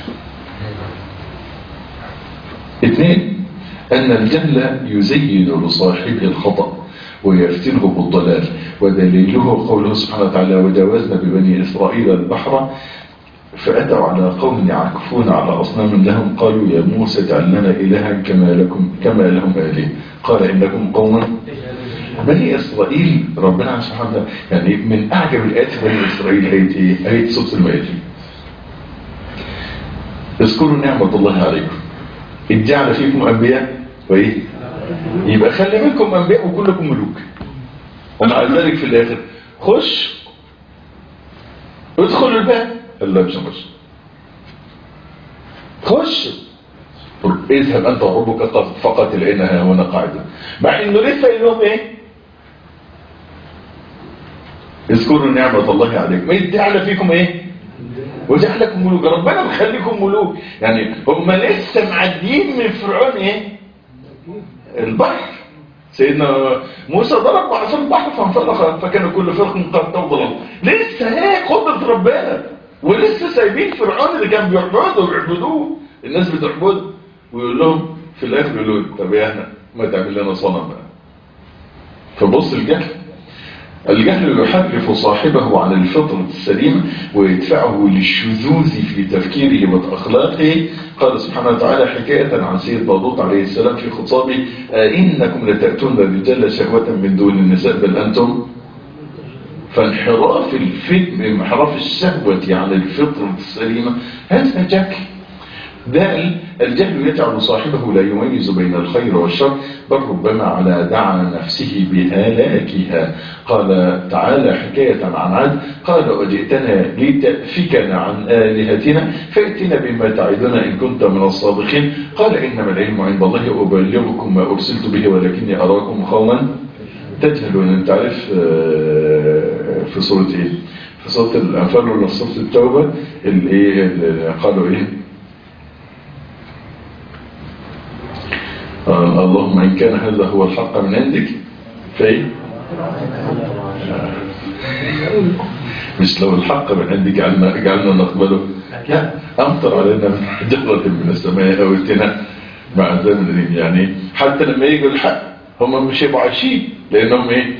B: اثنين أن الجهل يزين لصاحبه الخطأ ويفتنه بالضلال ودليله قوله سبحانه وتعالى وجاوزنا ببني إسرائيل البحر فأتوا على قوم يعكفون على أصنام لهم قالوا يا موسى اجعل لنا إلها كما لكم كما لهم آله قال إنكم قوم بني إسرائيل ربنا سبحانه وتعالى يعني من أعجب الآيات في بني إسرائيل آية إيه؟ آية صوت المائدة اذكروا نعمة الله عليكم إذ جعل فيكم أنبياء وإيه يبقى خلي منكم أنبياء وكلكم ملوك ومع ذلك في الآخر خش ادخل الباب قال لا مش هخش خش اذهب أنت وربك فقط لأنها هنا قاعدة مع إنه لسه لهم إيه اذكروا نعمة الله عليكم إذ جعل فيكم إيه وجعلكم ملوك ربنا مخليكم ملوك يعني هم لسه معديين من فرعون ايه البحر سيدنا موسى ضرب بعصا البحر فانفلق فكان كل فرق قد تفضل لسه ايه قدرة عبد ربنا ولسه سايبين فرعون اللي كان بيعبدوا ويعبدوه الناس بتعبده ويقول لهم في الاخر يقولوا له، طب يا احنا ما تعمل لنا صنم بقى فبص الجهل الجهل يحرف صاحبه عن الفطرة السليمة ويدفعه للشذوذ في تفكيره وأخلاقه قال سبحانه وتعالى حكاية عن سيد باضوط عليه السلام في خطابه إنكم لتأتون الرجال شهوة من دون النساء بل أنتم فانحراف الفتن انحراف الشهوة عن الفطرة السليمة هذا جهل ده الجهل يجعل صاحبه لا يميز بين الخير والشر بل ربما على دعا نفسه بهلاكها قال تعالى حكاية عن عاد قال وجئتنا لتأفكنا عن آلهتنا فأتنا بما تعدنا إن كنت من الصادقين قال إنما العلم عند الله أبلغكم ما أرسلت به ولكني أراكم قوما تجهلون أنت عارف آه، في سورة إيه في سورة الأنفال ولا في سورة التوبة الإيه اللي قالوا إيه آه، اللهم إن كان هذا هو الحق من عندك فإيه مش لو الحق من عندك جعلنا, جعلنا نقبله لا أمطر علينا من حجرة من السماء أو اتنا مع زمن يعني حتى لما يجوا الحق هم مش هيبقوا عايشين لأنهم إيه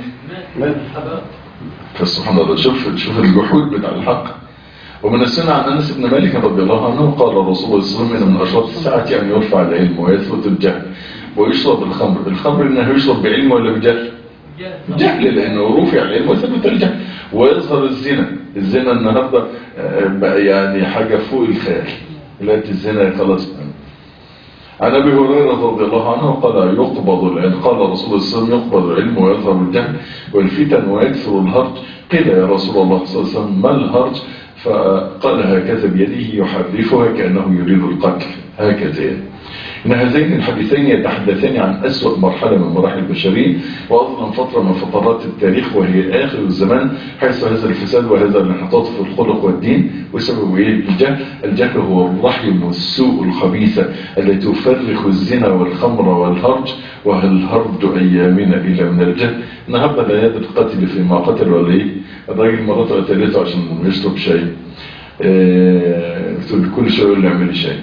B: فسبحان الله شوف شوف الجحود بتاع الحق ومن السنة عن أنس بن مالك رضي الله عنه قال الرسول الله صلى الله عليه وسلم من أشراط الساعة أن يرفع العلم ويثبت الجهل ويشرب الخمر الخمر إنه يشرب بعلم ولا بجهل جهل لأنه رفع العلم وثبت الجهل ويظهر الزنا الزنا النهاردة آه، بقى يعني حاجة فوق الخيال دلوقتي الزنا خلاص عن ابي هريره رضي الله عنه قال يقبض العلم قال رسول الله صلى الله عليه وسلم يقبض العلم ويظهر الجهل والفتن ويكثر الهرج قيل يا رسول الله صلى الله عليه وسلم ما الهرج فقال هكذا بيده يحرفها كانه يريد القتل هكذا يعني. إن هذين الحديثين يتحدثان عن أسوأ مرحلة من مراحل البشرية وأظلم فترة من فترات التاريخ وهي آخر الزمان حيث هذا الفساد وهذا الانحطاط في الخلق والدين وسبب إيه الجهل الجهل هو الرحم والسوء الخبيثة التي تفرخ الزنا والخمر والهرج وهالهرج أيامنا إلى من الجهل النهاردة لا يد القتل فيما قتل ولا إيه الراجل مراته قتلته عشان يشرب شاي آه، بتقول كل شوية يقول لي اعملي شاي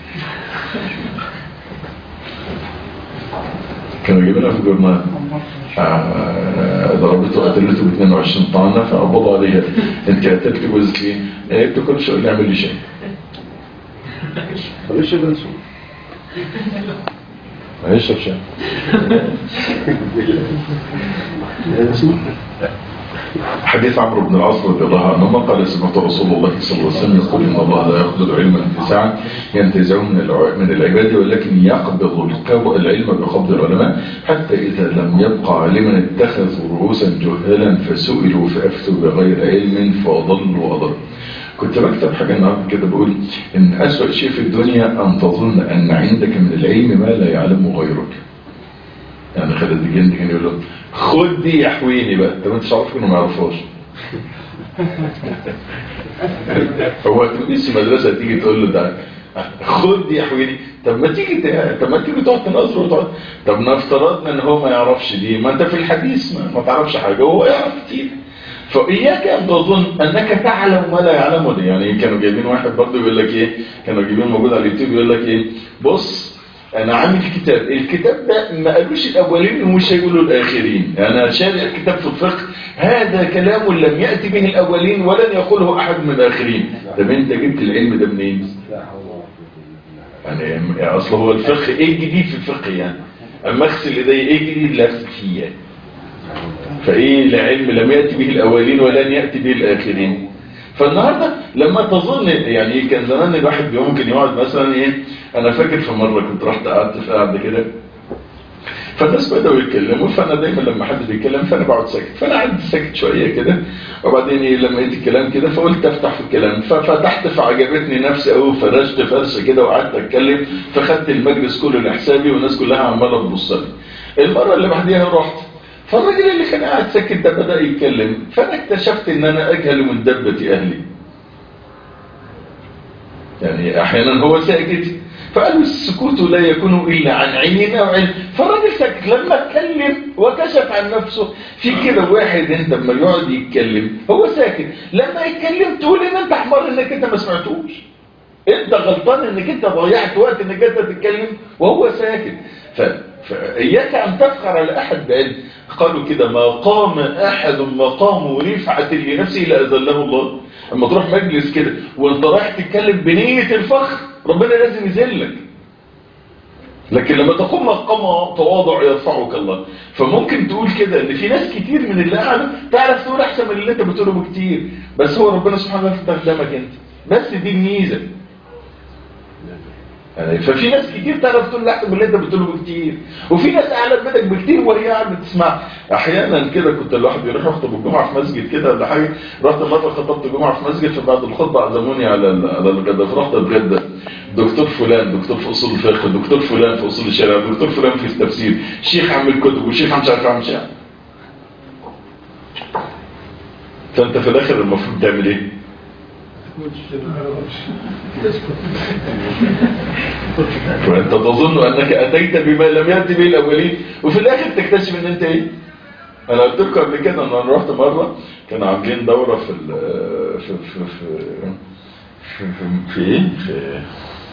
B: كانوا جايبينها في الجورنال آه، ضربته قتلته ب 22 طعنه فقبضوا عليها انت قتلت جوزك ليه؟ آه، انت كل شويه اعمل لي شاي
C: معلش بنسو
B: ما يشرب شاي حديث عمرو بن العاص رضي الله عنهما قال سمعت رسول الله صلى الله عليه وسلم يقول ان الله لا يقبض العلم انتزاعا ينتزعه من الع- من العباد ولكن يقبض الكو- العلم بقبض العلماء حتى اذا لم يبقى عالما اتخذوا رؤوسا جهالا فسئلوا فافتوا بغير علم فاضلوا واضلوا كنت بكتب حاجة النهارده كده بقول ان اسوأ شيء في الدنيا ان تظن ان عندك من العلم ما لا يعلمه غيرك يعني خالد الجندي كان يقول له خد دي يا حويني بقى طب انت تعرف انه ما يعرفهاش هو تلميذ في مدرسه تيجي تقول له ده خد دي يا حويني طب ما تيجي ت- طب ما تيجي تقعد تنظر وتقعد طب نفترضنا ان هو ما يعرفش دي ما انت في الحديث ما, ما تعرفش حاجه وهو يعرف كتير فإياك أن تظن أنك تعلم ما لا يعلمه ده يعني كانوا جايبين واحد برضه يقول لك إيه كانوا جايبين موجود على اليوتيوب يقول لك إيه بص أنا عامل كتاب الكتاب ده ما قالوش الأولين ومش هيقولوا الآخرين أنا شارع كتاب في الفقه هذا كلام لم يأتي به الأولين ولن يقوله أحد من الآخرين طب أنت جبت العلم ده منين؟ يعني يعني أصل هو الفقه إيه الجديد في الفقه يعني؟ أما أغسل إيدي إيه الجديد اللي أغسل فيه يعني؟ فايه العلم لم يأتي به الأولين ولن يأتي به الآخرين فالنهاردة لما تظن يعني إيه كان زمان الواحد ممكن يقعد مثلا ايه انا فاكر في مرة كنت رحت قعدت في قعدة كده فالناس بدأوا يتكلموا فانا دايما لما حد بيتكلم فانا بقعد ساكت فانا قعدت ساكت شوية كده وبعدين ايه لما لقيت الكلام كده فقلت افتح في الكلام ففتحت فعجبتني نفسي قوي فرشت فرشه كده وقعدت اتكلم فخدت المجلس كله لحسابي والناس كلها عماله تبص لي المره اللي بعديها رحت فالراجل اللي كان قاعد ساكت ده بدأ يتكلم فأنا اكتشفت ان انا اجهل من دبة اهلي يعني احيانا هو ساكت فقالوا السكوت لا يكون إلا عن عين أو علم فالراجل سكت لما اتكلم وكشف عن نفسه في كده واحد انت لما يقعد يتكلم هو ساكت لما يتكلم تقول ان انت حمار انك انت ما سمعتوش انت غلطان انك انت ضيعت وقت انك انت تتكلم وهو ساكت ف... فإياك أن تفخر على أحد بعلم قالوا كده ما قام أحد مقام رفعة لنفسه إلا أذله الله اما تروح مجلس كده وانت رايح تتكلم بنية الفخر ربنا لازم يذلك لكن لما تقوم مقام تواضع يرفعك الله فممكن تقول كده ان في ناس كتير من اللي قاعده تعرف تقول احسن من اللي انت بتقوله بكتير بس هو ربنا سبحانه وتعالى استخدمك انت بس دي الميزه يعني ففي ناس كتير تعرف تقول احسن من اللي انت بتقوله بكتير وفي ناس اعلى منك بكتير وهي قاعده بتسمع احيانا كده كنت الواحد بيروح يخطب الجمعه في مسجد كده ولا حاجه رحت مره خطبت جمعه في مسجد فبعد الخطبه عزموني على ال- على الغداء فرحت اتغدى دكتور فلان دكتور في اصول الفقه دكتور فلان في اصول الشريعه دكتور فلان في التفسير شيخ عامل كتب وشيخ مش عارف عامل شيء فانت في الاخر المفروض تعمل ايه وانت تظن انك اتيت بما لم ياتي به الاولين وفي الاخر تكتشف ان انت ايه انا قلت لكم قبل كده ان انا رحت مره كانوا عاملين دوره في ال في في في في في, في ايه في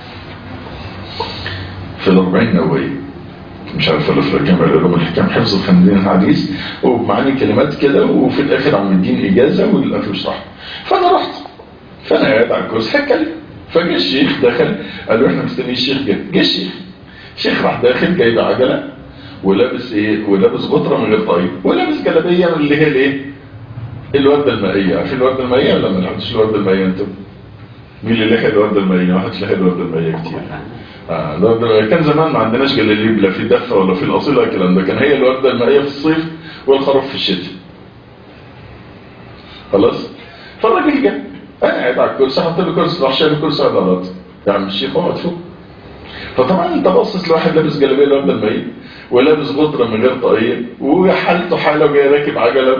B: في الأربعين نووية مش عارف ولا في الجامع العلوم الحكام حفظ الخمسين الحديث ومعاني كلمات كده وفي الآخر عم الدين إجازة والآخر يشرح فأنا رحت فأنا قاعد على الكرسي هتكلم فجاء الشيخ دخل قال له احنا مستنيين الشيخ جه جه الشيخ الشيخ راح داخل جايب عجلة ولابس ايه ولابس غطرة من غير طايب ولابس جلابية من اللي هي الايه الوردة المائية عارفين الوردة المائية ولا ما لحقتش الوردة المائية انتم مين اللي لحق الوردة المائية ما حدش لحق الوردة المائية كتير آه الوردة كان زمان ما عندناش جلاليب لا في دفة ولا في الأصيلة الكلام ده كان هي الوردة المائية في الصيف والخرف في الشتاء خلاص فالراجل جه انا قاعد على الكرسي حط له كرسي راح شايل الكرسي على الارض يا عم الشيخ اقعد فوق فطبعا انت باصص لواحد لابس جلابيه الوردة المائية ولابس غطرة من غير طاقية وحالته حاله وجاي راكب عجلة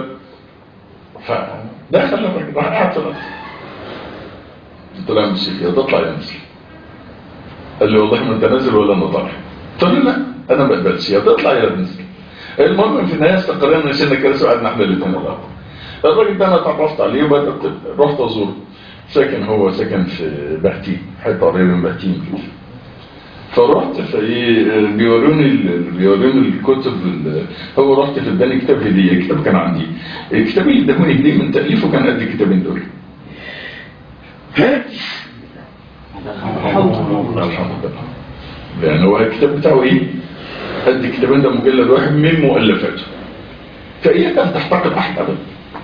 B: فدخل الراجل راح قاعد في الارض قلت له يا عم الشيخ يا تطلع يا نزل قال لي والله ما انت نازل ولا انا طالع قلت له لا انا ما بقبلش يا تطلع يا نزل المهم في النهايه استقرينا نشيلنا كراسي وقعدنا احنا الاثنين الارض الراجل ده انا اتعرفت عليه وبدات رحت ازوره ساكن هو ساكن في بهتين حته قريبه من بهتين كده فرحت فايه بيوروني ال- بيوروني الكتب ال- هو رحت في اداني كتاب هديه كتاب كان عندي الكتاب اللي اداني هديه من تاليفه كان قد الكتابين دول الحمد لله يعني هو الكتاب بتاعه ايه قد الكتابين ده مجلد واحد من مؤلفاته فاياك ان تحتقر احد ابدا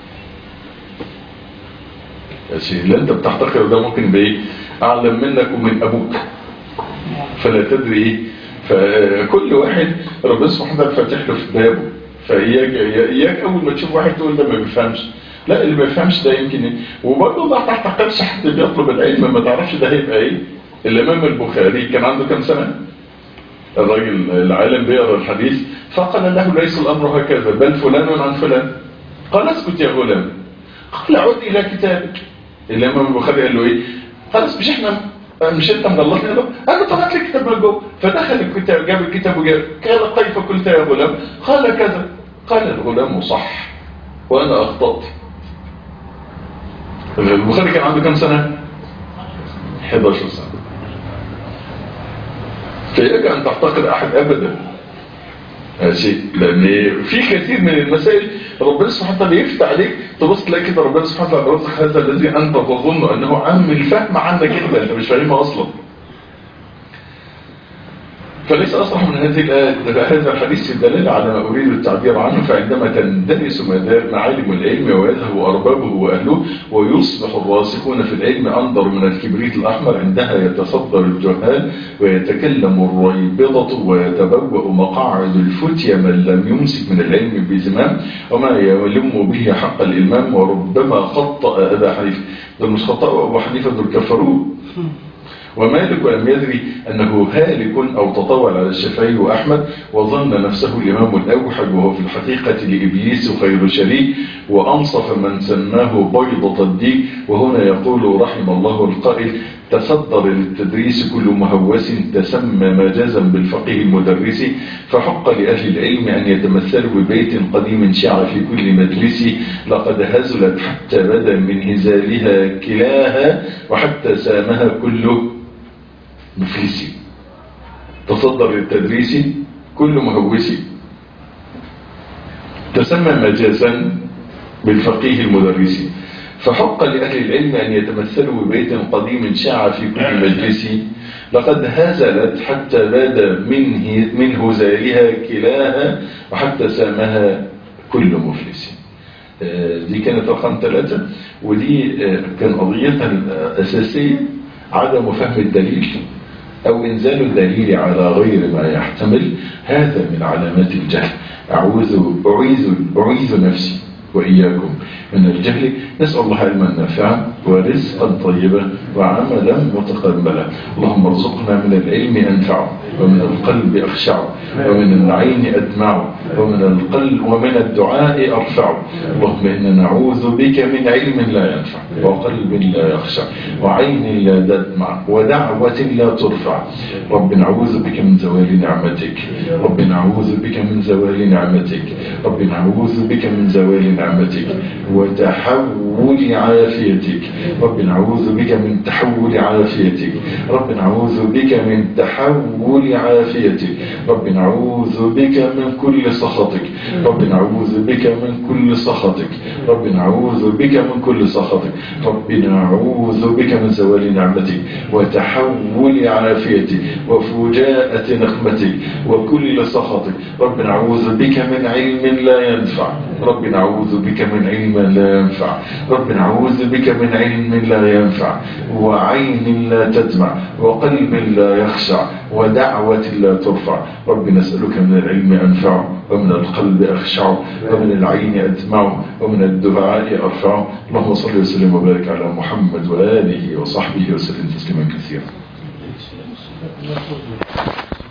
B: يا سيدي اللي انت بتحتقر ده ممكن بايه اعلم منك ومن ابوك فلا تدري ايه فكل واحد ربنا سبحانه وتعالى فاتح له في بابه فاياك اياك اول ما تشوف واحد تقول ده ما بيفهمش لا اللي ما بيفهمش ده يمكن ايه وبرضه ما تعتقدش حد بيطلب العلم ما تعرفش ده هيبقى ايه الامام البخاري كان عنده كام سنه الراجل العالم بيقرا الحديث فقال له ليس الامر هكذا بل فلان عن فلان قال اسكت يا غلام قال عد الى كتابك الامام البخاري قال له ايه خلاص مش احنا مش انت مغلطني له قال له طب هات لي الكتاب من جوه فدخل الكتاب جاب الكتاب وجاب قال كيف قلت يا غلام قال كذا قال الغلام صح وانا اخطات البخاري كان عنده كام سنه 11 سنه فيجب ان تحتقر احد ابدا ماشي لان في كثير من المسائل ربنا سبحانه وتعالى يفتح عليك تبص تلاقي كده ربنا سبحانه وتعالى رزق هذا الذي انت تظن انه عام الفهم عنك انت انت مش فاهمها اصلا فليس أصح من هذه الآية هذا الحديث الدليل على ما أريد التعبير عنه فعندما تندرس معالم العلم ويذهب أربابه وأهله ويصبح الراسخون في العلم أنظر من الكبريت الأحمر عندها يتصدر الجهال ويتكلم الريبضة ويتبوأ مقاعد الفتية من لم يمسك من العلم بزمام وما يلم به حق الإمام وربما خطأ أبا حنيفة دول مش خطأ أبو حنيفة دول كفروه ومالك لم يدري أنه هالك أو تطول على الشافعي وأحمد وظن نفسه الإمام الأوحد وهو في الحقيقة لإبليس خير شريك وأنصف من سماه بيضة الديك وهنا يقول رحم الله القائل تصدر للتدريس كل مهوس تسمى مجازا بالفقيه المدرس فحق لأهل العلم أن يتمثلوا ببيت قديم شاع في كل مجلس لقد هزلت حتى بدا من هزالها كلاها وحتى سامها كل مفلس تصدر للتدريس كل مهوس تسمى مجازا بالفقيه المدرس فحق لأهل العلم أن يتمثلوا ببيت قديم شاع في كل مجلس لقد هزلت حتى باد من من هزالها كلاها وحتى سامها كل مفلس دي كانت رقم ثلاثة ودي كان قضيتها الأساسية عدم فهم الدليل أو إنزال الدليل على غير ما يحتمل هذا من علامات الجهل أعوذ أعيذ أعيذ نفسي وإياكم من الجهل نسأل الله علما نافعا ورزقا طيبا وعملا متقبلا اللهم ارزقنا من العلم أنفع ومن القلب أخشع ومن العين أدمع ومن القلب ومن الدعاء أرفع اللهم إنا نعوذ بك من علم لا ينفع وقلب لا يخشع وعين لا تدمع ودعوة لا ترفع رب نعوذ بك من زوال نعمتك رب نعوذ بك من زوال نعمتك رب نعوذ بك من زوال نعمتك وتحول عافيتك رب نعوذ بك من تحول عافيتك رب نعوذ بك من تحول عافيتك رب نعوذ بك من كل سخطك رب نعوذ بك من كل سخطك رب نعوذ بك من كل سخطك رب نعوذ بك من زوال نعمتك وتحول عافيتك وفجاءة نقمتك وكل سخطك رب نعوذ بك من علم لا ينفع رب نعوذ بك من علم لا ينفع رب نعوذ بك من علم لا ينفع وعين لا تدمع وقلب لا يخشع ودعوة لا ترفع رب نسألك من العلم أنفع ومن القلب أخشع ومن العين أدمع ومن الدعاء أرفع اللهم صل وسلم وبارك على محمد وآله وصحبه وسلم تسليما كثيرا